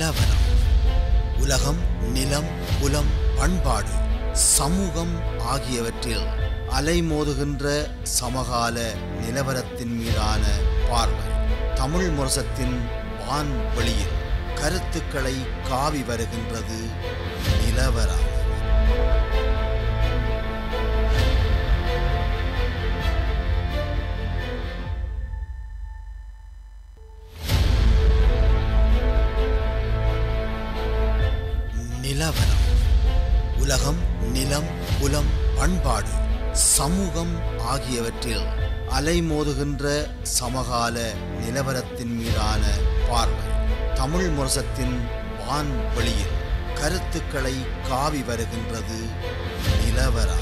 நிலவரம் உலகம் நிலம் புலம் பண்பாடு சமூகம் ஆகியவற்றில் அலைமோதுகின்ற சமகால நிலவரத்தின் மீதான பார்வை தமிழ் முரசத்தின் வான்வெளியில் கருத்துக்களை காவி வருகின்றது நிலவரம் நிலவரம் உலகம் நிலம் புலம் பண்பாடு சமூகம் ஆகியவற்றில் அலைமோதுகின்ற சமகால நிலவரத்தின் மீதான பார்வை தமிழ் முரசத்தின் வான்வெளியில் கருத்துக்களை காவி வருகின்றது நிலவரம்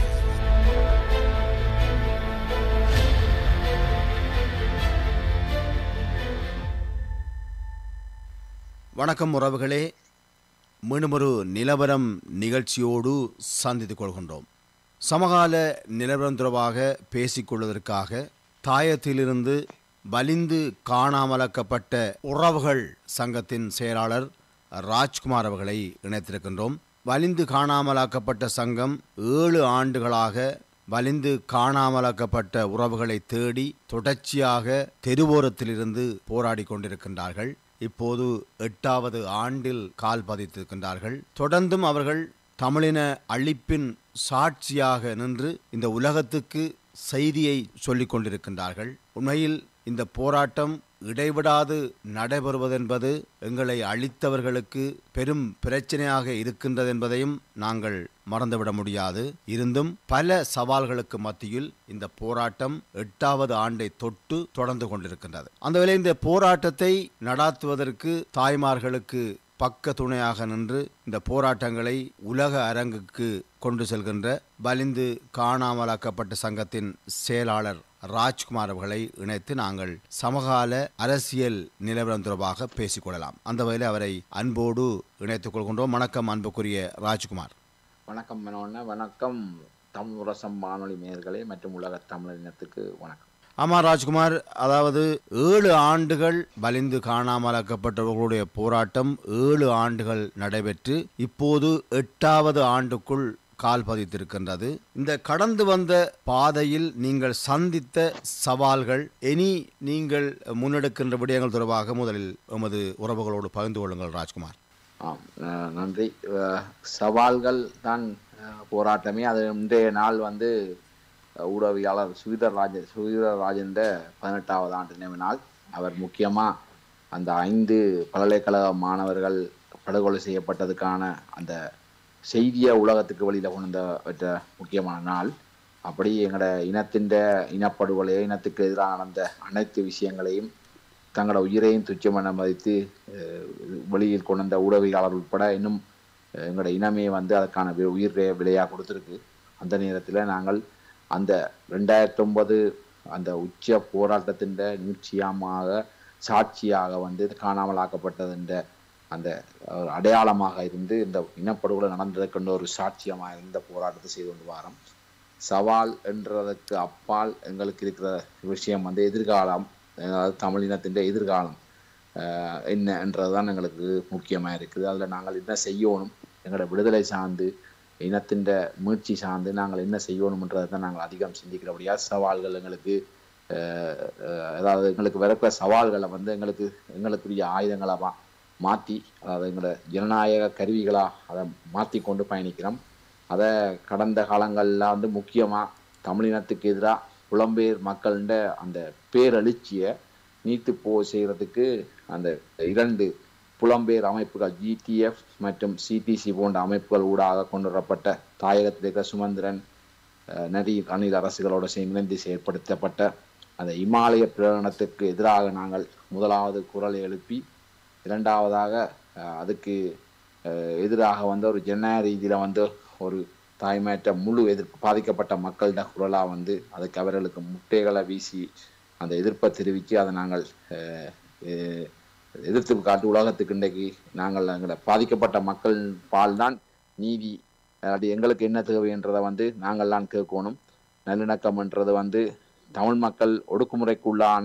வணக்கம் உறவுகளே மீண்டுமொரு நிலவரம் நிகழ்ச்சியோடு சந்தித்துக் கொள்கின்றோம் சமகால நிலவரம் தொடர்பாக பேசிக்கொள்வதற்காக தாயத்திலிருந்து வலிந்து காணாமலாக்கப்பட்ட உறவுகள் சங்கத்தின் செயலாளர் ராஜ்குமார் அவர்களை இணைத்திருக்கின்றோம் வலிந்து காணாமலாக்கப்பட்ட சங்கம் ஏழு ஆண்டுகளாக வலிந்து காணாமலாக்கப்பட்ட உறவுகளை தேடி தொடர்ச்சியாக தெருவோரத்திலிருந்து போராடி கொண்டிருக்கின்றார்கள் இப்போது எட்டாவது ஆண்டில் கால் பதித்திருக்கின்றார்கள் தொடர்ந்தும் அவர்கள் தமிழின அழிப்பின் சாட்சியாக நின்று இந்த உலகத்துக்கு செய்தியை சொல்லிக் கொண்டிருக்கின்றார்கள் உண்மையில் இந்த போராட்டம் இடைவிடாது நடைபெறுவதென்பது எங்களை அழித்தவர்களுக்கு பெரும் பிரச்சனையாக இருக்கின்றது என்பதையும் நாங்கள் மறந்துவிட முடியாது இருந்தும் பல சவால்களுக்கு மத்தியில் இந்த போராட்டம் எட்டாவது ஆண்டை தொட்டு தொடர்ந்து கொண்டிருக்கின்றது அந்த வேளை இந்த போராட்டத்தை நடாத்துவதற்கு தாய்மார்களுக்கு பக்க துணையாக நின்று இந்த போராட்டங்களை உலக அரங்குக்கு கொண்டு செல்கின்ற வலிந்து காணாமலாக்கப்பட்ட சங்கத்தின் செயலாளர் ராஜ்குமார் அவர்களை இணைத்து நாங்கள் சமகால அரசியல் நிலவரம் தொடர்பாக பேசிக்கொள்ளலாம் அந்த வகையில் அவரை அன்போடு இணைத்துக் கொள்கின்றோம் வணக்கம் அன்புக்குரிய ராஜ்குமார் வணக்கம் மனோண்ண வணக்கம் தமிழ் உரசம் வானொலி நேயர்களே மற்றும் உலக தமிழினத்துக்கு வணக்கம் ஆமா ராஜ்குமார் அதாவது ஏழு ஆண்டுகள் வலிந்து காணாமலாக்கப்பட்டவர்களுடைய போராட்டம் ஏழு ஆண்டுகள் நடைபெற்று இப்போது எட்டாவது ஆண்டுக்குள் கால் பதித்திருக்கின்றது இந்த கடந்து வந்த பாதையில் நீங்கள் சந்தித்த சவால்கள் இனி நீங்கள் முன்னெடுக்கின்ற விடயங்கள் தொடர்பாக முதலில் எமது உறவுகளோடு பகிர்ந்து கொள்ளுங்கள் ராஜ்குமார் ஆம் அஹ் நன்றி அஹ் சவால்கள் தான் அஹ் போராட்டமே அது இன்றைய நாள் வந்து அஹ் ஊடகவியலாளர் சுகிதர் ராஜ சுகிதர் ராஜேந்திர பதினெட்டாவது ஆண்டு நினைவு நாள் அவர் முக்கியமாக அந்த ஐந்து பல்கலைக்கழக மாணவர்கள் படுகொலை செய்யப்பட்டதுக்கான அந்த செய்தியை உலகத்துக்கு வெளியில் கொண்டு வந்த முக்கியமான நாள் அப்படி எங்களோட இனத்தின் இனப்படுகொலை இனத்துக்கு எதிராக நடந்த அனைத்து விஷயங்களையும் தங்களோட உயிரையும் துச்சமென மதித்து அஹ், வெளியில் கொண்டு வந்த ஊடகவியலாளர் உட்பட இன்னும் அஹ், எங்களோட இனமே வந்து அதற்கான வி- உயிர் விலையாக கொடுத்துருக்கு அந்த நேரத்தில் நாங்கள் அந்த ரெண்டாயிரத்தி ஒன்பது அந்த உச்ச போராட்டத்தின் நிச்சயமாக சாட்சியாக வந்து காணாமலாக்கப்பட்டதுன்ற அந்த ஒரு அடையாளமாக இருந்து இந்த இனப்படுகொலை நடந்ததற்கென்ற ஒரு சாட்சியமாக இருந்த போராட்டத்தை செய்து கொண்டு வாரோம் சவால் என்றதற்கு அப்பால் எங்களுக்கு இருக்கிற விஷயம் வந்து எதிர்காலம் அதாவது தமிழினத்தின் எதிர்காலம் ஆஹ் என்ன என்றதுதான் எங்களுக்கு முக்கியமாக இருக்குது அதில் நாங்கள் என்ன செய்யணும் எங்களோட விடுதலை சார்ந்து இனத்தின் மீட்சி சார்ந்து நாங்கள் என்ன செய்யணும்ன்றதை தான் நாங்கள் அதிகம் சிந்திக்கிறபடியாக சவால்கள் எங்களுக்கு ஆஹ் ஆஹ் அதாவது எங்களுக்கு வரப்ப சவால்களை வந்து எங்களுக்கு எங்களுக்குரிய ஆயுதங்களை மா மாற்றி அதாவது எங்களோட ஜனநாயக கருவிகளாக அதை மாற்றி கொண்டு பயணிக்கிறோம் அதை கடந்த காலங்களில் வந்து முக்கியமாக தமிழினத்துக்கு எதிராக புலம்பெயர் மக்கள்கிட்ட அந்த பேரெழுச்சியை நீத்து போ செய்கிறதுக்கு அந்த இரண்டு புலம்பெயர் அமைப்புகள் ஜிடிஎஃப் மற்றும் சிடிசி போன்ற அமைப்புகள் ஊடாக கொண்டு வரப்பட்ட தாயகத்தில் இருக்கிற சுமந்திரன் அஹ், நரி அணில் அரசுகளோடு சேர்ந்து இணைந்து செயற்படுத்தப்பட்ட அந்த இமாலய பிரகடனத்துக்கு எதிராக நாங்கள் முதலாவது குரலை எழுப்பி இரண்டாவதாக அஹ், அதுக்கு அஹ், எதிராக வந்து ஒரு ஜனநாயக ரீதியில் வந்து ஒரு தாய்மையற்ற முழு எதிர்ப்பு பாதிக்கப்பட்ட மக்களிட குரலாக வந்து அதுக்கு அவர்களுக்கு முட்டைகளை வீசி அந்த எதிர்ப்பை தெரிவித்து அதை நாங்கள் அஹ், அஹ், எதிர்த்து காட்டு உலகத்துக்கு இன்றைக்கு நாங்கள் எங்களை பாதிக்கப்பட்ட மக்கள் பால் தான் நீதி அது எங்களுக்கு என்ன தேவைன்றதை வந்து நாங்கள் தான் கேட்கணும் நல்லிணக்கம்ன்றது வந்து தமிழ் மக்கள் ஒடுக்குமுறைக்குள்ளான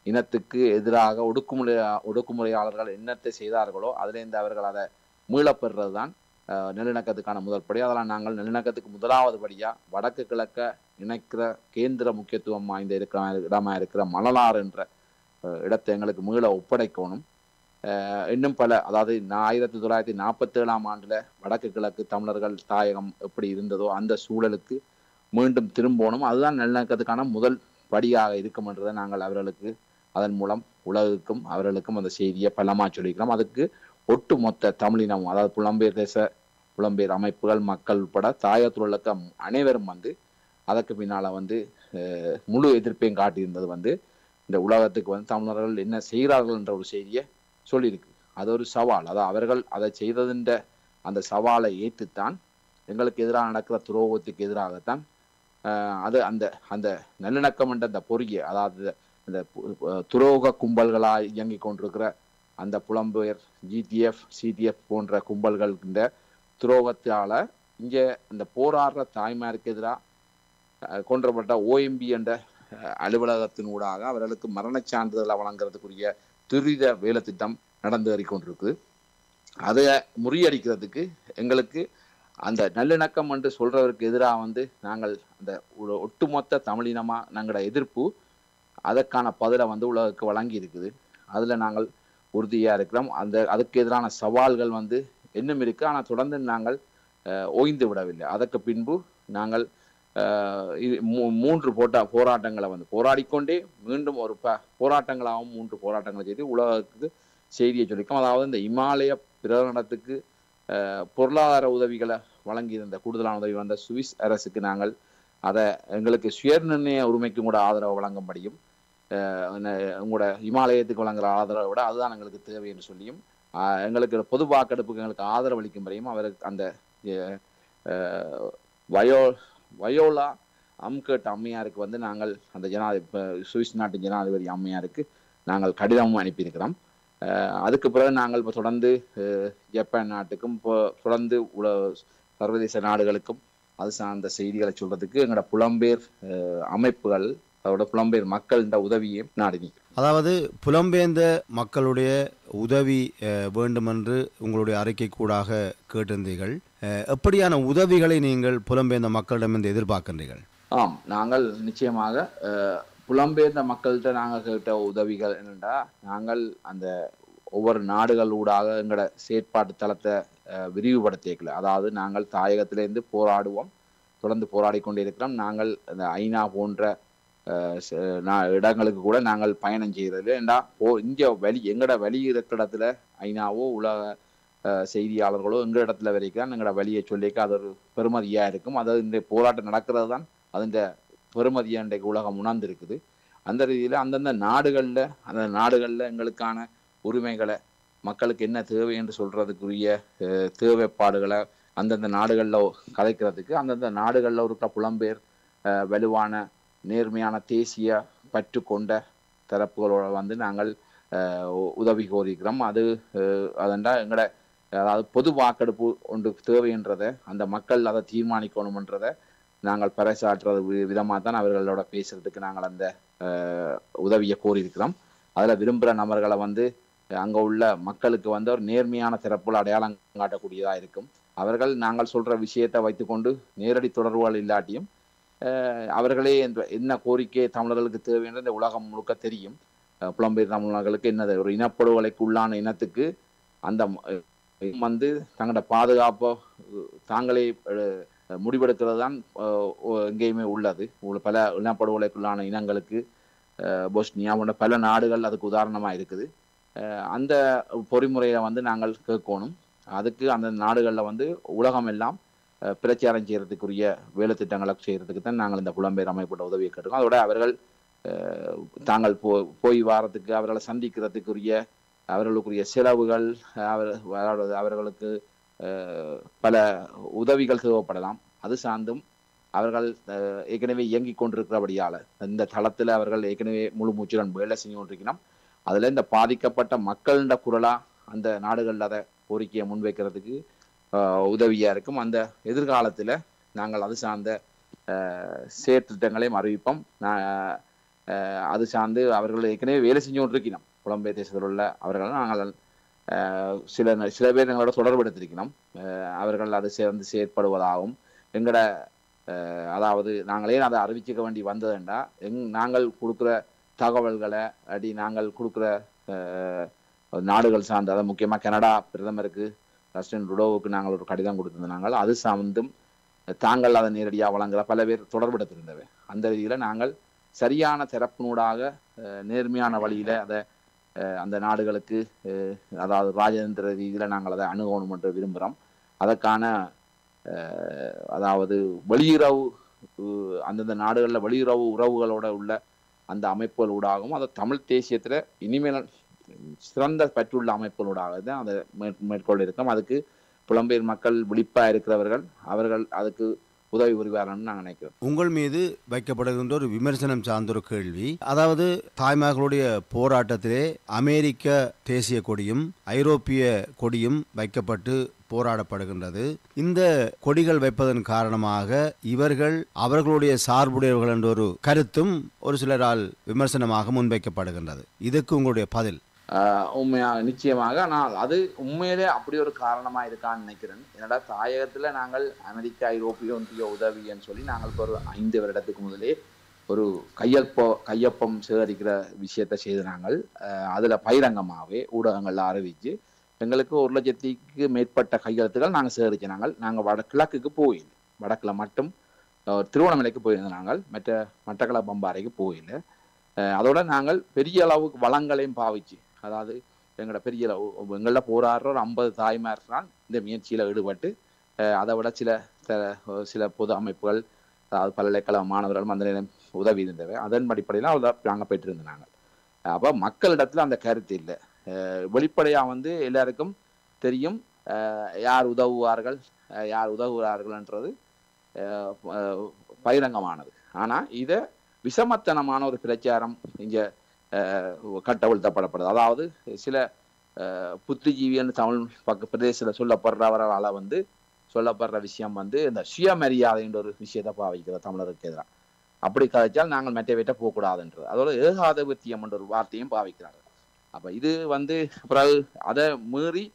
இனத்துக்கு எதிராக ஒடுக்குமுறை ஒடுக்குமுறையாளர்கள் என்னத்தை செய்தார்களோ அதிலிருந்து அவர்கள் அதை மீளப்பெறுறது தான் நல்லிணக்கத்துக்கான முதல் படி அதெல்லாம் நாங்கள் நல்லிணக்கத்துக்கு முதலாவது படியா வடக்கு கிழக்க இணைக்கிற கேந்திர முக்கியத்துவம் வாய்ந்த இருக்கிற இடமா இருக்கிற மணலாறு என்ற அஹ், இடத்தை எங்களுக்கு மீள ஒப்படைக்கணும் அஹ், இன்னும் பல அதாவது நான் ஆயிரத்தி தொள்ளாயிரத்தி நாற்பத்தி ஏழாம் ஆண்டுல வடக்கு கிழக்கு தமிழர்கள் தாயகம் எப்படி இருந்ததோ அந்த சூழலுக்கு மீண்டும் திரும்பணும் அதுதான் நல்லிணக்கத்துக்கான முதல் படியாக இருக்கும் என்றதை நாங்கள் அவர்களுக்கு அதன் மூலம் உலகுக்கும் அவர்களுக்கும் அந்த செய்தியை பலமா சொல்லிக்கிறோம் அதுக்கு ஒட்டுமொத்த தமிழினம் அதாவது புலம்பெயர் தேச புலம்பெயர் அமைப்புகள் மக்கள் உட்பட தாயத்துள்ள அனைவரும் வந்து அதற்கு பின்னால வந்து அஹ், முழு எதிர்ப்பையும் காட்டியிருந்தது வந்து இந்த உலகத்துக்கு வந்து தமிழர்கள் என்ன செய்கிறார்கள் என்ற ஒரு செய்தியை சொல்லியிருக்கு அது ஒரு சவால் அதாவது அவர்கள் அதை செய்ததுன்ற அந்த சவாலை ஏற்றுத்தான் எங்களுக்கு எதிராக நடக்கிற துரோகத்துக்கு எதிராகத்தான் ஆஹ் அது அந்த அந்த நல்லிணக்கம் என்ற அந்த பொறியை அதாவது அந்த பு- அஹ் துரோக கும்பல்களாய் இயங்கிக் கொண்டிருக்கிற அந்த புலம்பெயர் ஜிடிஎஃப் சிடிஎஃப் போன்ற கும்பல்கள் இந்த துரோகத்தால இங்க இந்த போராடுற தாய்மாருக்கு எதிராக கொன்றப்பட்ட ஓஎம்பி என்ற அஹ், அலுவலகத்தின் ஊடாக அவர்களுக்கு மரணச் சான்றிதழை வழங்குறதுக்குரிய துரித வேலை திட்டம் நடந்து கொண்டிருக்கு அதை முறியடிக்கிறதுக்கு எங்களுக்கு அந்த நல்லிணக்கம் என்று சொல்றவருக்கு எதிராக வந்து நாங்கள் அந்த ஒரு ஒட்டுமொத்த தமிழினமா நாங்களோட எதிர்ப்பு அதற்கான பதிலை வந்து உலகுக்கு வழங்கி இருக்குது அதுல நாங்கள் உறுதியா இருக்கிறோம் அந்த அதுக்கு எதிரான சவால்கள் வந்து இன்னும் இருக்கு ஆனால் தொடர்ந்து நாங்கள் அஹ், ஓய்ந்து விடவில்லை அதற்கு பின்பு நாங்கள் அஹ், இது மூ- மூன்று போட்டா போராட்டங்களை வந்து போராடிக்கொண்டே மீண்டும் ஒரு ப போராட்டங்களாகவும் மூன்று போராட்டங்களை செய்து உலகத்துக்கு செய்தியை சொல்லிக்கும் அதாவது இந்த இமாலய பிரகடனத்துக்கு அஹ், பொருளாதார உதவிகளை வழங்கியிருந்த கூடுதலான உதவி வந்த சுவிஸ் அரசுக்கு நாங்கள் அதை எங்களுக்கு சுயநிர்ணய உரிமைக்கும் கூட ஆதரவு வழங்கும்படியும் அஹ், என்ன- உங்களோட இமாலயத்துக்கு வழங்குற ஆதரவை விட அதுதான் எங்களுக்கு தேவை என்று சொல்லியும் அஹ், எங்களுக்கு பொது வாக்கெடுப்புக்கு எங்களுக்கு ஆதரவு அளிக்கும்படியும் அவருக்கு அந்த அஹ், அஹ், வயோ வயோலா அம்கட் அம்மையாருக்கு வந்து நாங்கள் அந்த ஜனாதிபதி சுவிஸ் நாட்டு ஜனாதிபதி அம்மையாருக்கு நாங்கள் கடிதமும் அனுப்பியிருக்கிறோம் அஹ் அதுக்கு பிறகு நாங்கள் இப்போ தொடர்ந்து அஹ், ஜப்பான் நாட்டுக்கும் இப்போ தொடர்ந்து உல சர்வதேச நாடுகளுக்கும் அது சார்ந்த செய்திகளை சொல்றதுக்கு எங்களோட புலம்பெயர் அஹ், அமைப்புகள் அதோட புலம்பெயர் மக்களின் உதவியை நாடினி அதாவது புலம்பெயர்ந்த மக்களுடைய உதவி அஹ், வேண்டுமென்று உங்களுடைய அறிக்கை கூடாக கேட்டிருந்தீர்கள் அஹ், எப்படியான உதவிகளை நீங்கள் புலம்பெயர்ந்த மக்களிடமிருந்து எதிர்பார்க்கின்றீர்கள் ஆம் நாங்கள் நிச்சயமாக அஹ், புலம்பெயர்ந்த மக்கள்கிட்ட நாங்கள் கேட்ட உதவிகள் என்னென்னா நாங்கள் அந்த ஒவ்வொரு நாடுகள் ஊடாக எங்களோட செயற்பாட்டு தளத்தை அஹ், விரிவுபடுத்திக்கல அதாவது நாங்கள் தாயகத்திலேருந்து போராடுவோம் தொடர்ந்து போராடி கொண்டே இருக்கிறோம் நாங்கள் அந்த ஐநா போன்ற அஹ், ச- நா- இடங்களுக்கு கூட நாங்கள் பயணம் செய்கிறது ஏண்டா போ இங்கே வழி எங்களோட வழி இருக்கிற இடத்துல ஐநாவோ உலக அஹ், செய்தியாளர்களோ எங்க இடத்துல வரைக்கும் எங்களோட வழியை சொல்லிக்க அது ஒரு பெருமதியா இருக்கும் அது இந்த போராட்டம் நடக்கிறது தான் அதுன்ற பெருமதியை இன்றைக்கு உலகம் உணர்ந்திருக்குது அந்த ரீதியில் அந்தந்த நாடுகளில் அந்த நாடுகளில் எங்களுக்கான உரிமைகளை மக்களுக்கு என்ன தேவை என்று சொல்றதுக்குரிய அஹ், தேவைப்பாடுகளை அந்தந்த நாடுகளில் கதைக்கிறதுக்கு அந்தந்த நாடுகளில் இருக்கிற புலம்பெயர் அஹ், வலுவான நேர்மையான தேசிய பற்று கொண்ட தரப்புகளோட வந்து நாங்கள் அஹ், உ- உதவி கோரிக்கிறோம் அது அஹ், அதெண்டா எங்களோட அதாவது பொது வாக்கெடுப்பு ஒன்று தேவைன்றதை அந்த மக்கள் அதை தீர்மானிக்கணுமன்றதை நாங்கள் பறைசாற்றுறது வி- விதமா தான் அவர்களோட பேசுறதுக்கு நாங்கள் அந்த அஹ், உதவியை கோரியிருக்கிறோம் அதில் விரும்புகிற நபர்களை வந்து அங்கே உள்ள மக்களுக்கு வந்து ஒரு நேர்மையான தரப்புல அடையாளம் காட்டக்கூடியதாக இருக்கும் அவர்கள் நாங்கள் சொல்ற விஷயத்தை வைத்துக்கொண்டு நேரடி தொடர்புகள் இல்லாட்டியும் அஹ், அவர்களே இந்த- என்ன கோரிக்கை தமிழர்களுக்கு தேவை என்று இந்த உலகம் முழுக்க தெரியும் அஹ், புலம்பெயர் தமிழர்களுக்கு என்னது ஒரு இனப்படுகொலைக்கு உள்ளான இனத்துக்கு அந்த ம- அஹ் வந்து தங்களோட பாதுகாப்பை அஹ், தாங்களே அஹ், முடிவெடுக்கிறது தான் அஹ், ஒ- எங்கேயுமே உள்ளது உள்ள பல இனப்படுகொலைக்குள்ளான இனங்களுக்கு அஹ், பொஸ்னியா போன்ற பல நாடுகள் அதுக்கு உதாரணமாக இருக்குது அஹ், அந்த பொறிமுறையை வந்து நாங்கள் கேட்கணும் அதுக்கு அந்த நாடுகளில் வந்து உலகம் எல்லாம் அஹ், பிரச்சாரம் செய்யறதுக்குரிய வேலை திட்டங்களை செய்யறதுக்கு தான் நாங்கள் இந்த புலம்பெயர் அமைப்போட உதவியை கேட்டுக்கோம் அதோட அவர்கள் அஹ், தாங்கள் போ போய் வாரத்துக்கு அவர்களை சந்திக்கிறதுக்குரிய அவர்களுக்குரிய செலவுகள் அவர் அதாவது அவர்களுக்கு அஹ், பல உதவிகள் தேவைப்படலாம் அது சார்ந்தும் அவர்கள் அஹ், ஏற்கனவே இயங்கிக் கொண்டிருக்கிறபடியால இந்த தளத்தில் அவர்கள் ஏற்கனவே முழு மூச்சுடன் வேலை செஞ்சு கொண்டிருக்கணும் அதுல இந்த பாதிக்கப்பட்ட மக்களின் குரலா அந்த நாடுகளில் அதை கோரிக்கையை முன்வைக்கிறதுக்கு அஹ், உதவியா இருக்கும் அந்த எதிர்காலத்துல நாங்கள் அது சார்ந்த அஹ், செயற்திட்டங்களையும் அறிவிப்போம் நான் அஹ், அது சார்ந்து அவர்கள் ஏற்கனவே வேலை செஞ்சு கொண்டிருக்கிறோம் புலம்பெயர் தேசத்தில் உள்ள அவர்கள் நாங்கள் அஹ், சில சில பேர் எங்களோட தொடர்பெடுத்திருக்கிறோம் அஹ், அவர்கள் அது சேர்ந்து செயற்படுவதாகவும் எங்களோட அஹ், அதாவது நாங்களே அதை அறிவிச்சுக்க வேண்டி வந்ததுண்டா எங் நாங்கள் கொடுக்குற தகவல்களை அடி நாங்கள் கொடுக்குற அஹ், நாடுகள் சார்ந்த அதாவது முக்கியமாக கனடா பிரதமருக்கு ரஷ்டன் ருடோவுக்கு நாங்கள் ஒரு கடிதம் கொடுத்திருந்தாங்க அது சார்ந்தும் தாங்கள் அதை நேரடியாக வழங்குற பல பேர் தொடர்பெடுத்திருந்தவை அந்த ரீதியில் நாங்கள் சரியான தரப்பினூடாக அஹ், நேர்மையான வழியில் அதை அஹ், அந்த நாடுகளுக்கு அஹ், அதாவது ராஜதந்திர ரீதியில் நாங்கள் அதை அணுகணும் என்று விரும்புகிறோம் அதற்கான அஹ், அதாவது வெளியுறவு அஹ், அந்தந்த நாடுகளில் வெளியுறவு உறவுகளோட உள்ள அந்த அமைப்புகளூடாகவும் அதை தமிழ் தேசியத்தில் இனிமேல் சிறந்த பற்றுள்ள அமைப்புகளூடாக தான் அதை மேற் மேற்கொள்ள இருக்கோம் அதுக்கு புலம்பெயர் மக்கள் விழிப்பாக இருக்கிறவர்கள் அவர்கள் அதுக்கு உதவி புரிவார்கள்னு நான் நினைக்கிறேன் உங்கள் மீது வைக்கப்படுகின்ற ஒரு விமர்சனம் சார்ந்த ஒரு கேள்வி அதாவது தாய்மார்களுடைய போராட்டத்திலே அமெரிக்க தேசிய கொடியும் ஐரோப்பிய கொடியும் வைக்கப்பட்டு போராடப்படுகின்றது இந்த கொடிகள் வைப்பதன் காரணமாக இவர்கள் அவர்களுடைய சார்புடையவர்கள் என்ற ஒரு கருத்தும் ஒரு சிலரால் விமர்சனமாக முன்வைக்கப்படுகின்றது இதுக்கு உங்களுடைய பதில் ஆஹ் உண்மையா நிச்சயமாக ஆனால் அது உண்மையிலே அப்படி ஒரு காரணமா இருக்கான்னு நினைக்கிறேன் என்னடா தாயகத்துல நாங்கள் அமெரிக்க ஐரோப்பிய ஒன்றிய உதவின்னு சொல்லி நாங்கள் இப்போ ஒரு ஐந்து வருடத்துக்கு முதலே ஒரு கையொப்ப கையொப்பம் சேகரிக்கிற விஷயத்தை செய்து நாங்கள் ஆஹ் அதுல பகிரங்கமாகவே ஊடகங்கள்ல அறிவிச்சு எங்களுக்கு ஒரு லட்சத்திற்கு மேற்பட்ட கையெழுத்துக்கள் நாங்கள் சேகரிச்ச நாங்கள் நாங்கள் வட கிழக்குக்கு போயில்லை வடக்குல மட்டும் ஆஹ் திருவண்ணாமலைக்கு போயிருந்தோம் நாங்கள் மற்ற மட்டக்களப்பு பம்பாறைக்கு போயில்லை ஆஹ் அதோட நாங்கள் பெரிய அளவுக்கு வளங்களையும் பாவிச்சு அதாவது எங்களோட பெரிய அளவு எங்களோட போராடுற ஒரு ஐம்பது தாய்மார் தான் இந்த முயற்சியில் ஈடுபட்டு ஆஹ் அதை விட சில த- சில பொது அமைப்புகள் அதாவது பல்கலைக்கழக மாணவர்கள் அந்த நேரம் உதவி இருந்தவை அதன் அடிப்படையில் அதை நாங்கள் பெற்றிருந்தோம் நாங்கள் அப்போ மக்களிடத்துல அந்த கருத்து இல்லை வெளிப்படையாக வந்து எல்லாருக்கும் தெரியும் ஆஹ் யார் உதவுவார்கள் ஆஹ் யார் உதவுகிறார்கள்ன்றது ஆஹ் ஆஹ் பகிரங்கமானது ஆனால் இதை விஷமத்தனமான ஒரு பிரச்சாரம் இங்கே கட்டவிழ்த்தப்படப்படுது அதாவது சில ஆஹ் புத்திஜீவின்னு தமிழ் பக்க பிரதேசத்தில் சொல்லப்படுறவர்களால் வந்து சொல்லப்படுற விஷயம் வந்து இந்த சுயமரியாதைன்ற ஒரு விஷயத்தை பாவிக்கிற தமிழருக்கு எதிராக அப்படி கதைச்சால் நாங்கள் மெட்டவேட்ட போகக்கூடாதுன்றது அதோட ஏகாதிபத்தியம் என்ற ஒரு வார்த்தையும் பாவிக்கிறார்கள் அப்ப இது வந்து பிறகு அதை மீறி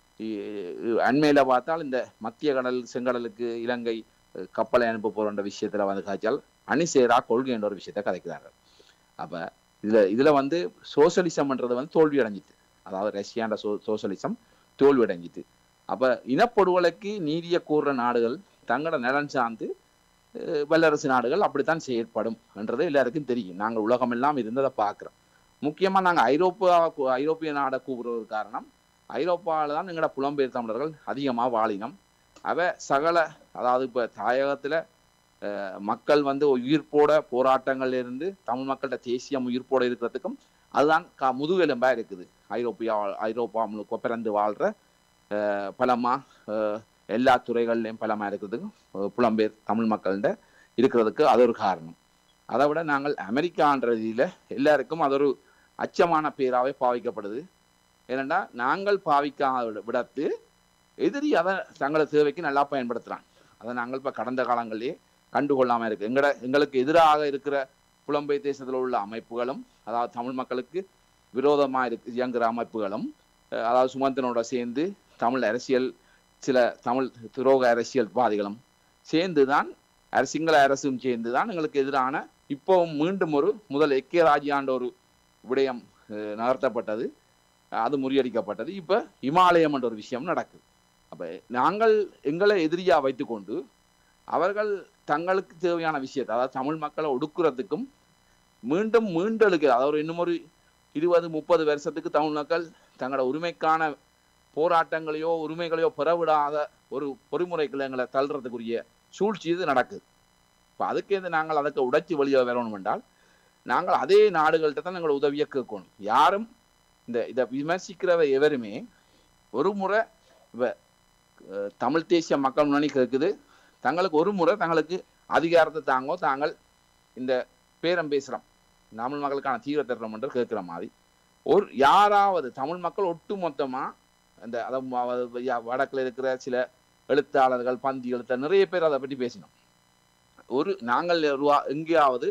இ- அண்மையில பார்த்தால் இந்த மத்திய கடல் செங்கடலுக்கு இலங்கை அஹ், கப்பலை அனுப்ப போறன்ற விஷயத்துல வந்து காய்ச்சால் அணிசேரா கொள்கை என்ற ஒரு விஷயத்தை கதைக்கிறார்கள் அப்ப இதுல இதுல வந்து சோசலிசம்ன்றது வந்து தோல்வி அடைஞ்சிட்டு அதாவது ரஷ்யான்ற சோ சோசலிசம் தோல்வி அடைஞ்சிட்டு அப்ப இனப்படுகொலைக்கு நீதியை கூறுற நாடுகள் தங்களோட நலன் சார்ந்து அஹ், வல்லரசு நாடுகள் அப்படித்தான் செயற்படும் என்றது எல்லாருக்கும் தெரியும் நாங்கள் உலகமெல்லாம் இருந்ததை பார்க்குறோம் முக்கியமா நாங்க ஐரோப்பா ஐரோப்பிய நாடை கூறுறது காரணம் ஐரோப்பாவில் தான் எங்களோட புலம்பெயர் தமிழர்கள் அதிகமாக வாழினம் அவ சகல அதாவது இப்போ தாயகத்துல அஹ், மக்கள் வந்து உயிர்ப்போட போராட்டங்கள்ல இருந்து தமிழ் மக்கள்கிட்ட தேசியம் உயிர்ப்போட இருக்கிறதுக்கும் அதுதான் கா முதுகெலும்பா இருக்குது ஐரோப்பியா ஐரோப்பா முழுக்க பிறந்து வாழ்ற அஹ், பலமா அஹ், எல்லா துறைகள்லையும் பலமா இருக்கிறதுக்கும் அஹ், புலம்பெயர் தமிழ் மக்கள்கிட்ட இருக்கிறதுக்கு அது ஒரு காரணம் அதை விட நாங்கள் அமெரிக்கான்ற ரீதியில எல்லாருக்கும் அது ஒரு அச்சமான பேராவே பாவிக்கப்படுது ஏனென்றா நாங்கள் பாவிக்காத விடத்து எதிரி அதை தங்களது தேவைக்கு நல்லா பயன்படுத்துறாங்க அதை நாங்கள் இப்போ கடந்த காலங்களிலேயே கண்டுகொள்ளாம இருக்கு எங்கட எங்களுக்கு எதிராக இருக்கிற புலம்பெயர் தேசத்தில் உள்ள அமைப்புகளும் அதாவது தமிழ் மக்களுக்கு விரோதமா இருக்கு இயங்குற அமைப்புகளும் அஹ் அதாவது சுமந்திரனோட சேர்ந்து தமிழ் அரசியல் சில தமிழ் துரோக அரசியல்வாதிகளும் சேர்ந்து தான் அர- சிங்கள அரசும் சேர்ந்து தான் எங்களுக்கு எதிரான இப்போ மீண்டும் ஒரு முதல் எக்கே ராஜ்யாண்ட ஒரு விடயம் அஹ், நகர்த்தப்பட்டது அது முறியடிக்கப்பட்டது இப்போ இமாலயம் என்ற ஒரு விஷயம் நடக்குது அப்ப நாங்கள் எங்களை எதிரியா வைத்துக்கொண்டு அவர்கள் தங்களுக்கு தேவையான விஷயத்தை அதாவது தமிழ் மக்களை ஒடுக்குறதுக்கும் மீண்டும் மீண்டெழுக்க அதாவது ஒரு இன்னும் ஒரு இருபது முப்பது வருஷத்துக்கு தமிழ் மக்கள் தங்களோட உரிமைக்கான போராட்டங்களையோ உரிமைகளையோ பெறவிடாத ஒரு பொறிமுறைகளை எங்களை தள்ளுறதுக்குரிய சூழ்ச்சி இது நடக்குது இப்போ அதுக்கேந்து நாங்கள் அதுக்கு உடைச்சி வெளியே வரணும் என்றால் நாங்கள் அதே நாடுகள்கிட்ட தான் எங்களை உதவியை கேட்கணும் யாரும் இந்த இதை விமர்சிக்கிறவ எவருமே ஒரு முறை இவ அஹ், தமிழ் தேசிய மக்கள் முன்னணி கேட்குது தங்களுக்கு ஒரு முறை தங்களுக்கு அதிகாரத்தை தாங்கோ தாங்கள் இந்த பேரம் பேசுகிறோம் தமிழ் மக்களுக்கான தீவிர தரம் என்று கேட்குற மாதிரி ஒரு யாராவது தமிழ் மக்கள் ஒட்டு மொத்தமாக அந்த அதாவது வடக்கில் இருக்கிற சில எழுத்தாளர்கள் பந்தி எழுத்த நிறைய பேர் அதை பற்றி பேசினோம் ஒரு நாங்கள் ரூபா எங்கேயாவது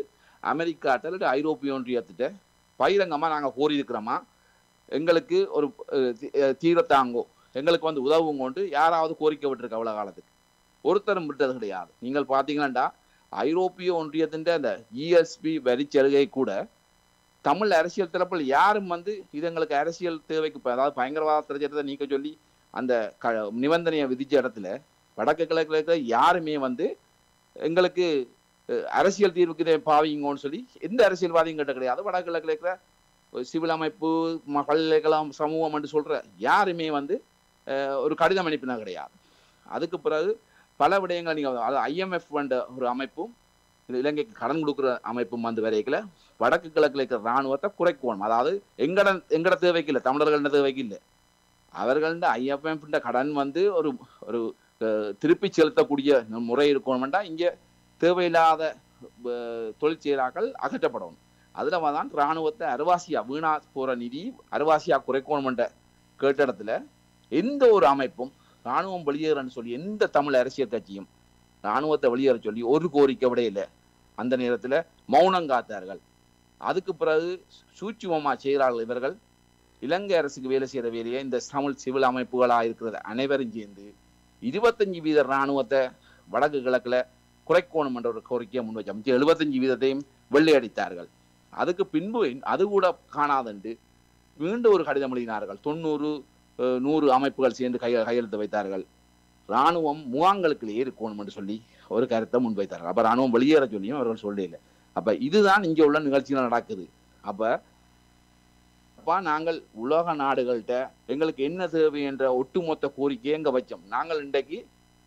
அமெரிக்காட்ட இல்லாட்டி ஐரோப்பிய ஒன்றியத்திட்ட பகிரங்கமா நாங்க கோரியிருக்கிறோமா எங்களுக்கு ஒரு அஹ், தி- அஹ், தீரத்தாங்கோ எங்களுக்கு வந்து உதவுங்கொண்டு யாராவது கோரிக்கை விட்டுருக்க அவ்வளவு காலத்துக்கு ஒருத்தரும் விட்டது கிடையாது நீங்கள் பார்த்தீங்கன்னா ஐரோப்பிய ஒன்றியத்தின் அந்த இஎஸ்பி வரிச்சலுகை கூட தமிழ் அரசியல் தரப்பில் யாரும் வந்து இது எங்களுக்கு அரசியல் தேவைக்கு இப்ப அதாவது பயங்கரவாத பிரச்சனை நீக்க சொல்லி அந்த க நிபந்தனையை விதிச்ச இடத்துல வடக்கு கிழக்குல இருக்கிற யாருமே வந்து எங்களுக்கு அஹ், அரசியல் தீர்வுக்கு இதை பாவிங்கன்னு சொல்லி எந்த அரசியல்வாதியும் கிட்ட கிடையாது வடக்கு கிழக்குல இருக்கிற ஒரு சிவில் அமைப்பு ம- பல்கலைக்கழகம் சமூகம் என்று சொல்ற யாருமே வந்து அஹ், ஒரு கடிதம் அனுப்பினா கிடையாது அதுக்கு பிறகு பல விடயங்கள் நீங்க அது ஐஎம்எஃப் என்ற ஒரு அமைப்பும் இது இலங்கைக்கு கடன் கொடுக்குற அமைப்பும் வந்து வரைக்கல வடக்கு கிழக்குல இருக்கிற இராணுவத்தை குறைக்கணும் அதாவது எங்கட எங்கட தேவைக்கு இல்லை தமிழர்கள தேவைக்கு இல்லை அவர்கள்ட ஐஎஃப்எஃப் கடன் வந்து ஒரு ஒரு அஹ், திருப்பி செலுத்தக்கூடிய முறை இருக்கணும்டா இங்க தேவையில்லாத அஹ், தொழிற்செயலாக்கள் அகற்றப்படணும் அதுல தான் இராணுவத்தை அருவாசியா வீணா போற நிதி அருவாசியா குறைக்கணும்ன்ற கேட்ட இடத்துல எந்த ஒரு அமைப்பும் இராணுவம் வெளியேறன்னு சொல்லி எந்த தமிழ் அரசியல் கட்சியும் இராணுவத்தை வெளியேற சொல்லி ஒரு கோரிக்கை விட இல்லை அந்த நேரத்துல மௌனம் காத்தார்கள் அதுக்கு பிறகு சூட்சுமமா செய்கிறார்கள் இவர்கள் இலங்கை அரசுக்கு வேலை செய்யற வேலையை இந்த தமிழ் சிவில் அமைப்புகளா இருக்கிறது அனைவரும் சேர்ந்து இருபத்தஞ்சு வீத இராணுவத்தை வடக்கு கிழக்குல குறைக்கணும் என்ற ஒரு கோரிக்கையை முன் வச்சாங்க எழுபத்தஞ்சு வீதத்தையும் வெள்ளையடித்தார்கள் அதுக்கு பின்பு அது கூட காணாதென்று மீண்டும் ஒரு கடிதம் எழுதினார்கள் தொண்ணூறு அஹ், நூறு அமைப்புகள் சேர்ந்து கை கையெழுத்து வைத்தார்கள் ராணுவம் முகாங்களுக்குள்ளேயே இருக்கணும் என்று சொல்லி ஒரு கருத்தை முன்வைத்தார்கள் அப்ப ராணுவம் வெளியேற சொல்லியும் அவர்கள் சொல்லல அப்ப இதுதான் இங்க உள்ள நிகழ்ச்சிகள் நடக்குது அப்ப அப்பா நாங்கள் உலக நாடுகள்கிட்ட எங்களுக்கு என்ன தேவை என்ற ஒட்டுமொத்த கோரிக்கையை எங்க வச்சோம் நாங்கள் இன்றைக்கு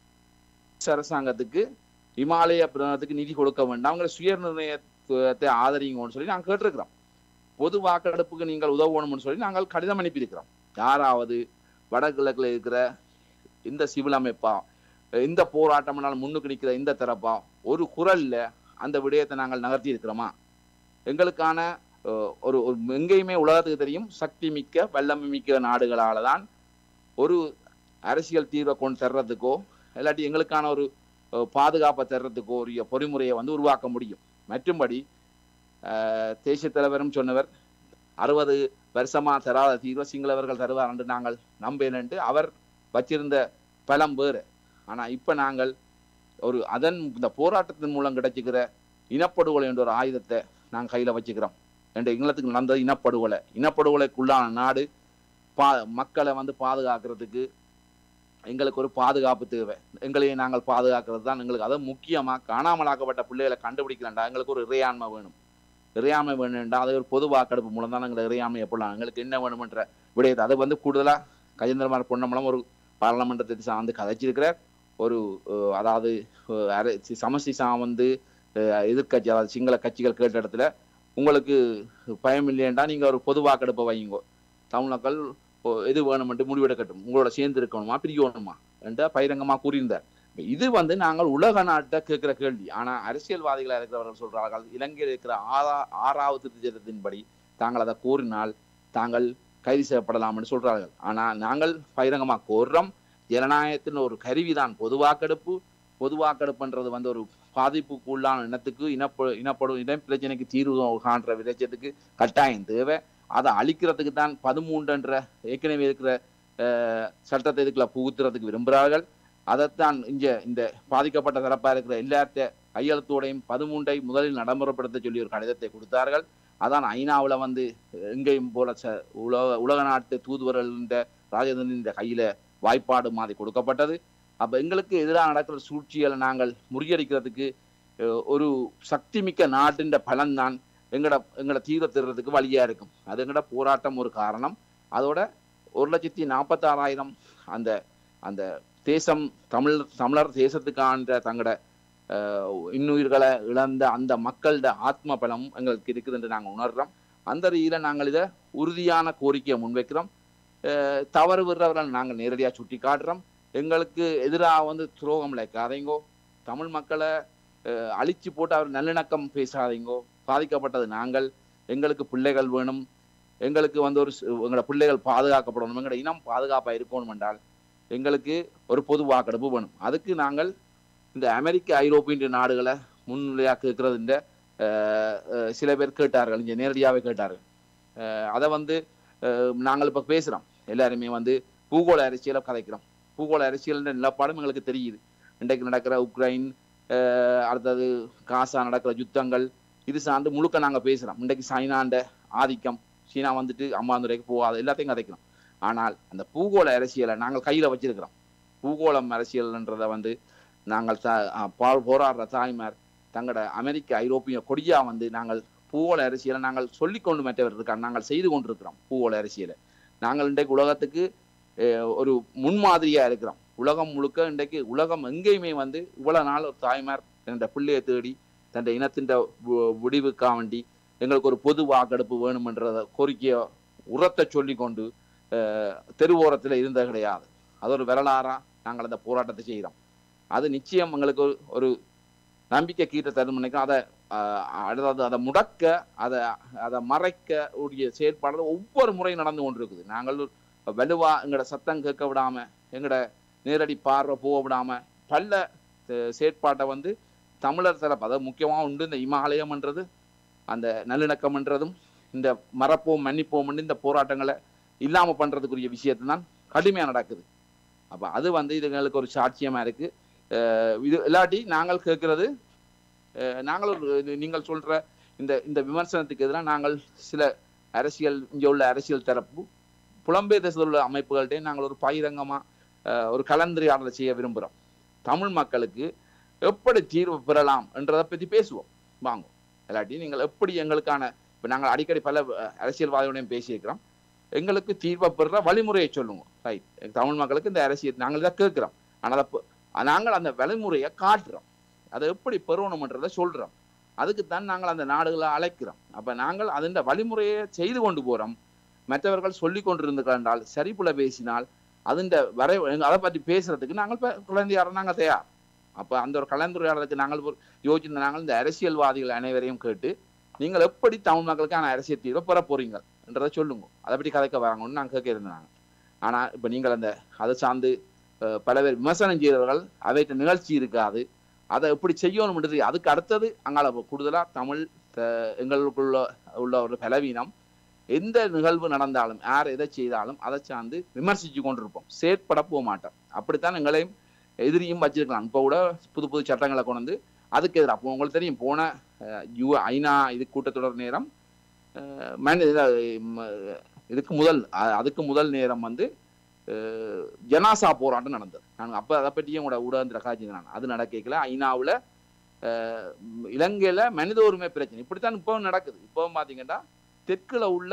அரசாங்கத்துக்கு இமாலய பிராணத்துக்கு நிதி கொடுக்க வேண்டாம் அவங்களை சுய நிர்ணயத்தை ஆதரிங்கன்னு சொல்லி நாங்கள் கேட்டிருக்கிறோம் பொது வாக்கெடுப்புக்கு நீங்கள் உதவணும்னு சொல்லி நாங்கள் கடிதம் அனுப்பியிருக்கிறோம் யாராவது வடகிழக்குல இருக்கிற இந்த சிவில் அமைப்பா இந்த போராட்டம்னால முன்னுக்கு நிற்கிற இந்த தரப்பா ஒரு குரல்ல அந்த விடயத்தை நாங்கள் நகர்த்தி இருக்கிறோமா எங்களுக்கான அஹ், ஒரு ஒரு எங்கேயுமே உலகத்துக்கு தெரியும் சக்தி மிக்க வல்லமை மிக்க நாடுகளால தான் ஒரு அரசியல் தீர்வை கொண்டு தர்றதுக்கோ இல்லாட்டி எங்களுக்கான ஒரு அஹ், பாதுகாப்பை தர்றதுக்கோ ஒரு பொறிமுறையை வந்து உருவாக்க முடியும் மற்றும்படி அஹ், தேசிய தலைவரும் சொன்னவர் அறுபது வருஷமா தராத தீர்வை சிங்களவர்கள் தருவார் என்று நாங்கள் நம்பேனென்று அவர் வச்சிருந்த பலம் வேறு ஆனா இப்ப நாங்கள் ஒரு அதன் இந்த போராட்டத்தின் மூலம் கிடைச்சிக்கிற இனப்படுகொலை என்ற ஒரு ஆயுதத்தை நாங்கள் கையில வச்சுக்கிறோம் என்ற இங்கிலத்துக்கு நடந்த இனப்படுகொலை இனப்படுகொலைக்குள்ளான நாடு பா மக்களை வந்து பாதுகாக்கிறதுக்கு எங்களுக்கு ஒரு பாதுகாப்பு தேவை எங்களையே நாங்கள் பாதுகாக்கிறது தான் எங்களுக்கு அதை முக்கியமா காணாமலாக்கப்பட்ட பிள்ளைகளை கண்டுபிடிக்கலண்டா எங்களுக்கு ஒரு இறையாண்மை வேணும் இறையாண்மை வேணும்டா அது ஒரு பொது வாக்கெடுப்பு மூலம் தான் எங்களுக்கு இறையாண்மை எப்படலாம் எங்களுக்கு என்ன வேணுமென்ற விடயத்தை அது வந்து கூடுதலா கஜேந்திரமார் பொன்னம்பலம் ஒரு பாராளுமன்றத்தை சார்ந்து கதைச்சிருக்கிறார் ஒரு அஹ், அதாவது அஹ், அர- சி- சமஷ்டி சார்ந்து அஹ், எதிர்க்கட்சி அதாவது சிங்கள கட்சிகள் கேட்ட இடத்துல உங்களுக்கு பயம் இல்லையேண்டா நீங்க ஒரு பொது வாக்கெடுப்பை வையுங்கோ தமிழ் மக்கள் ஓ, எது வேணுமென்று முடிவெடுக்கட்டும் உங்களோட சேர்ந்து இருக்கணுமா பிரியணுமா என்று பகிரங்கமா கூறியிருந்தார் இப்ப இது வந்து நாங்கள் உலக நாட்டை கேட்கிற கேள்வி ஆனா அரசியல்வாதிகளா இருக்கிறவர்கள் சொல்றார்கள் இலங்கையில் இருக்கிற ஆறா ஆறாவது திருச்சட்டத்தின்படி தாங்கள் அதை கூறினால் தாங்கள் கைது செய்யப்படலாம் என்று சொல்றார்கள் ஆனா நாங்கள் பகிரங்கமா கோர்றோம் ஜனநாயகத்தின் ஒரு கருவிதான் பொது வாக்கெடுப்பு பொது வாக்கெடுப்புன்றது வந்து ஒரு பாதிப்புக்கு உள்ளான இனத்துக்கு இனப்ப இனப்படும் இன பிரச்சனைக்கு தீர்வு காண்ற விளைச்சத்துக்கு கட்டாயம் தேவை அதை அழிக்கிறதுக்கு தான் பதிமூன்றுன்ற ஏற்கனவே இருக்கிற அஹ், சட்டத்தை இதுக்குள்ள புகுத்துறதுக்கு விரும்புகிறார்கள் அதைத்தான் இங்க இந்த பாதிக்கப்பட்ட தரப்பா இருக்கிற எல்லாத்த கையெழுத்தோடையும் பதிமூன்றை முதலில் நடைமுறைப்படுத்த சொல்லி ஒரு கடிதத்தை கொடுத்தார்கள் அதான் ஐநாவுல வந்து எங்கேயும் போல ச- உலக உலக நாட்டு தூதுவர்கள் ராஜேந்திரன் கையில வாய்ப்பாடு மாதிரி கொடுக்கப்பட்டது அப்ப எங்களுக்கு எதிராக நடக்கிற சூழ்ச்சிகளை நாங்கள் முறியடிக்கிறதுக்கு அஹ், ஒரு சக்தி மிக்க நாட்டின் பலன் தான் எங்கட எங்கட தீவிர திருறதுக்கு வழியா இருக்கும் அது எங்கட போராட்டம் ஒரு காரணம் அதோட ஒரு லட்சத்தி நாற்பத்தாறாயிரம் அந்த அந்த தேசம் தமிழ் தமிழர் தேசத்துக்கான தங்கட அஹ், இன்னுயிர்களை இழந்த அந்த மக்களோட ஆத்ம பலம் எங்களுக்கு இருக்குது என்று நாங்கள் உணர்றோம் அந்த ரீதியில நாங்கள் இதை உறுதியான கோரிக்கையை முன்வைக்கிறோம் அஹ், தவறு விடுறவர்கள் நாங்கள் நேரடியாக சுட்டி காட்டுறோம் எங்களுக்கு எதிராக வந்து துரோகம் இழைக்காதீங்கோ தமிழ் மக்களை அஹ், அழிச்சு போட்டு அவர் நல்லிணக்கம் பேசாதீங்கோ பாதிக்கப்பட்டது நாங்கள் எங்களுக்கு பிள்ளைகள் வேணும் எங்களுக்கு வந்து ஒரு ஸ்- எங்களோட பிள்ளைகள் பாதுகாக்கப்படணும் எங்களோட இனம் பாதுகாப்பா இருக்கணும் என்றால் எங்களுக்கு ஒரு பொது வாக்கெடுப்பு வேணும் அதுக்கு நாங்கள் இந்த அமெரிக்க ஐரோப்பிய நாடுகளை முன்னிலையாக இருக்கிறது இந்த அஹ், அஹ், சில பேர் கேட்டார்கள் இங்கே நேரடியாகவே கேட்டார்கள் அஹ், அதை வந்து அஹ், நாங்கள் இப்போ பேசுகிறோம் எல்லாருமே வந்து பூகோள அரசியலை கதைக்கிறோம் பூகோள அரசியல் நிலப்பாடும் எங்களுக்கு தெரியுது இன்றைக்கு நடக்கிற உக்ரைன் அஹ், அடுத்தது காசா நடக்கிற யுத்தங்கள் இது சார்ந்து முழுக்க நாங்கள் பேசுகிறோம் இன்றைக்கு சைனாண்ட ஆதிக்கம் சீனா வந்துட்டு அம்மாந்துரைக்கு போகாது எல்லாத்தையும் கதைக்கிறோம் ஆனால் அந்த பூகோள அரசியலை நாங்கள் கையில் வச்சிருக்கிறோம் பூகோளம் அரசியல்ன்றதை வந்து நாங்கள் த அஹ் பா- போராடுற தாய்மார் தங்களோட அமெரிக்க ஐரோப்பிய கொடியா வந்து நாங்கள் பூகோள அரசியலை நாங்கள் சொல்லிக் கொண்டு மற்றவர் இருக்காங்க நாங்கள் செய்து கொண்டிருக்கிறோம் பூகோள அரசியலை நாங்கள் இன்றைக்கு உலகத்துக்கு அஹ், ஒரு முன்மாதிரியா இருக்கிறோம் உலகம் முழுக்க இன்றைக்கு உலகம் எங்கேயுமே வந்து இவ்வளவு நாள் ஒரு தாய்மார் தன்னுடைய பிள்ளையை தேடி தன்னுடைய இனத்தின் விடிவுக்காக வேண்டி எங்களுக்கு ஒரு பொது வாக்கெடுப்பு வேணுமென்றத கோரிக்கையை உரத்த சொல்லி கொண்டு தெருவோரத்தில் இருந்தது கிடையாது அது ஒரு வரலாறா நாங்கள் அந்த போராட்டத்தை செய்கிறோம் அது நிச்சயம் எங்களுக்கு ஒரு- ஒரு நம்பிக்கை கீட்ட தரும் நினைக்கிறோம் அதை ஆஹ், அதாவது அதை முடக்க அதை அதை மறைக்க உடைய செயற்பாடுகள் ஒவ்வொரு முறையும் நடந்து கொண்டிருக்குது நாங்கள் வலுவா எங்களோட சத்தம் கேட்க விடாம எங்களோட நேரடி பார்வை போக விடாம பல அஹ், செயற்பாட்டை வந்து தமிழர் தரப்பு அதாவது முக்கியமாக உண்டு இந்த இமாலயம்ன்றது அந்த நல்லிணக்கம்ன்றதும் இந்த மறப்போம் மன்னிப்போம் இந்த போராட்டங்களை இல்லாம பண்றதுக்குரிய விஷயத்தை தான் கடுமையா நடக்குது அப்ப அது வந்து இதுங்களுக்கு ஒரு சாட்சியமா இருக்கு அஹ் இது இல்லாட்டி நாங்கள் கேட்கிறது அஹ் நாங்கள் ஒரு இது நீங்கள் சொல்ற இந்த இந்த விமர்சனத்துக்கு எதிராக நாங்கள் சில அரசியல் இங்கே உள்ள அரசியல் தரப்பு புலம்பெயர் தேசத்தில் உள்ள அமைப்புகள்கிட்டே நாங்கள் ஒரு பகிரங்கமா அஹ் ஒரு கலந்துரையாடலை செய்ய விரும்புகிறோம் தமிழ் மக்களுக்கு எப்படி தீர்வு பெறலாம் என்றதை பற்றி பேசுவோம் வாங்க இல்லாட்டி நீங்கள் எப்படி எங்களுக்கான இப்போ நாங்கள் அடிக்கடி பல அஹ், அரசியல்வாதியோடையும் பேசியிருக்கிறோம் எங்களுக்கு தீர்வை பெறுற வழிமுறையை சொல்லுங்க ரைட் தமிழ் மக்களுக்கு இந்த அரசியல் நாங்கள் தான் கேட்குறோம் ஆனால் அதை நாங்கள் அந்த வழிமுறையை காட்டுறோம் அதை எப்படி பெறணுமன்றதை சொல்றோம் அதுக்கு தான் நாங்கள் அந்த நாடுகளை அழைக்கிறோம் அப்ப நாங்கள் அதன் வழிமுறையை செய்து கொண்டு போறோம் மற்றவர்கள் சொல்லி கொண்டிருந்தால் சரிப்புல பேசினால் அதுண்ட வரை அதை பற்றி பேசுறதுக்கு நாங்கள் இப்ப குழந்தையார நாங்கள் தயார் அப்ப அந்த ஒரு கலந்துரையாடலுக்கு நாங்கள் ஒரு யோசிச்சிருந்த நாங்கள் இந்த அரசியல்வாதிகள் அனைவரையும் கேட்டு நீங்கள் எப்படி தமிழ் மக்களுக்கான அரசியல் தீர்வை பெற போறீங்க என்றதை சொல்லுங்க அதை பற்றி கதைக்க வராங்கன்னு நாங்கள் கேட்க இருந்தாங்க ஆனா இப்ப நீங்கள் அந்த அதை சார்ந்து அஹ், பல பேர் விமர்சனம் செய்கிறவர்கள் அவைகிட்ட நிகழ்ச்சி இருக்காது அதை எப்படி செய்யணும்ன்றது அதுக்கு அடுத்தது அங்கால கூடுதலா தமிழ் அஹ், எங்களுக்குள்ள உள்ள ஒரு பலவீனம் எந்த நிகழ்வு நடந்தாலும் யார் எதை செய்தாலும் அதை சார்ந்து விமர்சிச்சு கொண்டிருப்போம் செயற்பட போக மாட்டோம் அப்படித்தான் எங்களையும் எதிரியும் வச்சிருக்கலாம் இப்போ கூட புது புது சட்டங்களை கொண்டு வந்து அதுக்கு எதிராக அப்போ உங்களுக்கு தெரியும் போன அஹ், யூ ஐநா இது கூட்டத்தொடர் நேரம் அஹ், மனி இத- ம- இதுக்கு முதல் அ- அதுக்கு முதல் நேரம் வந்து அஹ், ஜனாசா போராட்டம் நடந்தது நான் அப்போ அதை பற்றியும் கூட ஊடகத்தில் காய்ச்சி நான் அது நடக்கல ஐநாவில் இலங்கையில மனித உரிமை பிரச்சனை இப்படித்தான் இப்போ நடக்குது இப்போ பார்த்தீங்கன்னா தெற்குல உள்ள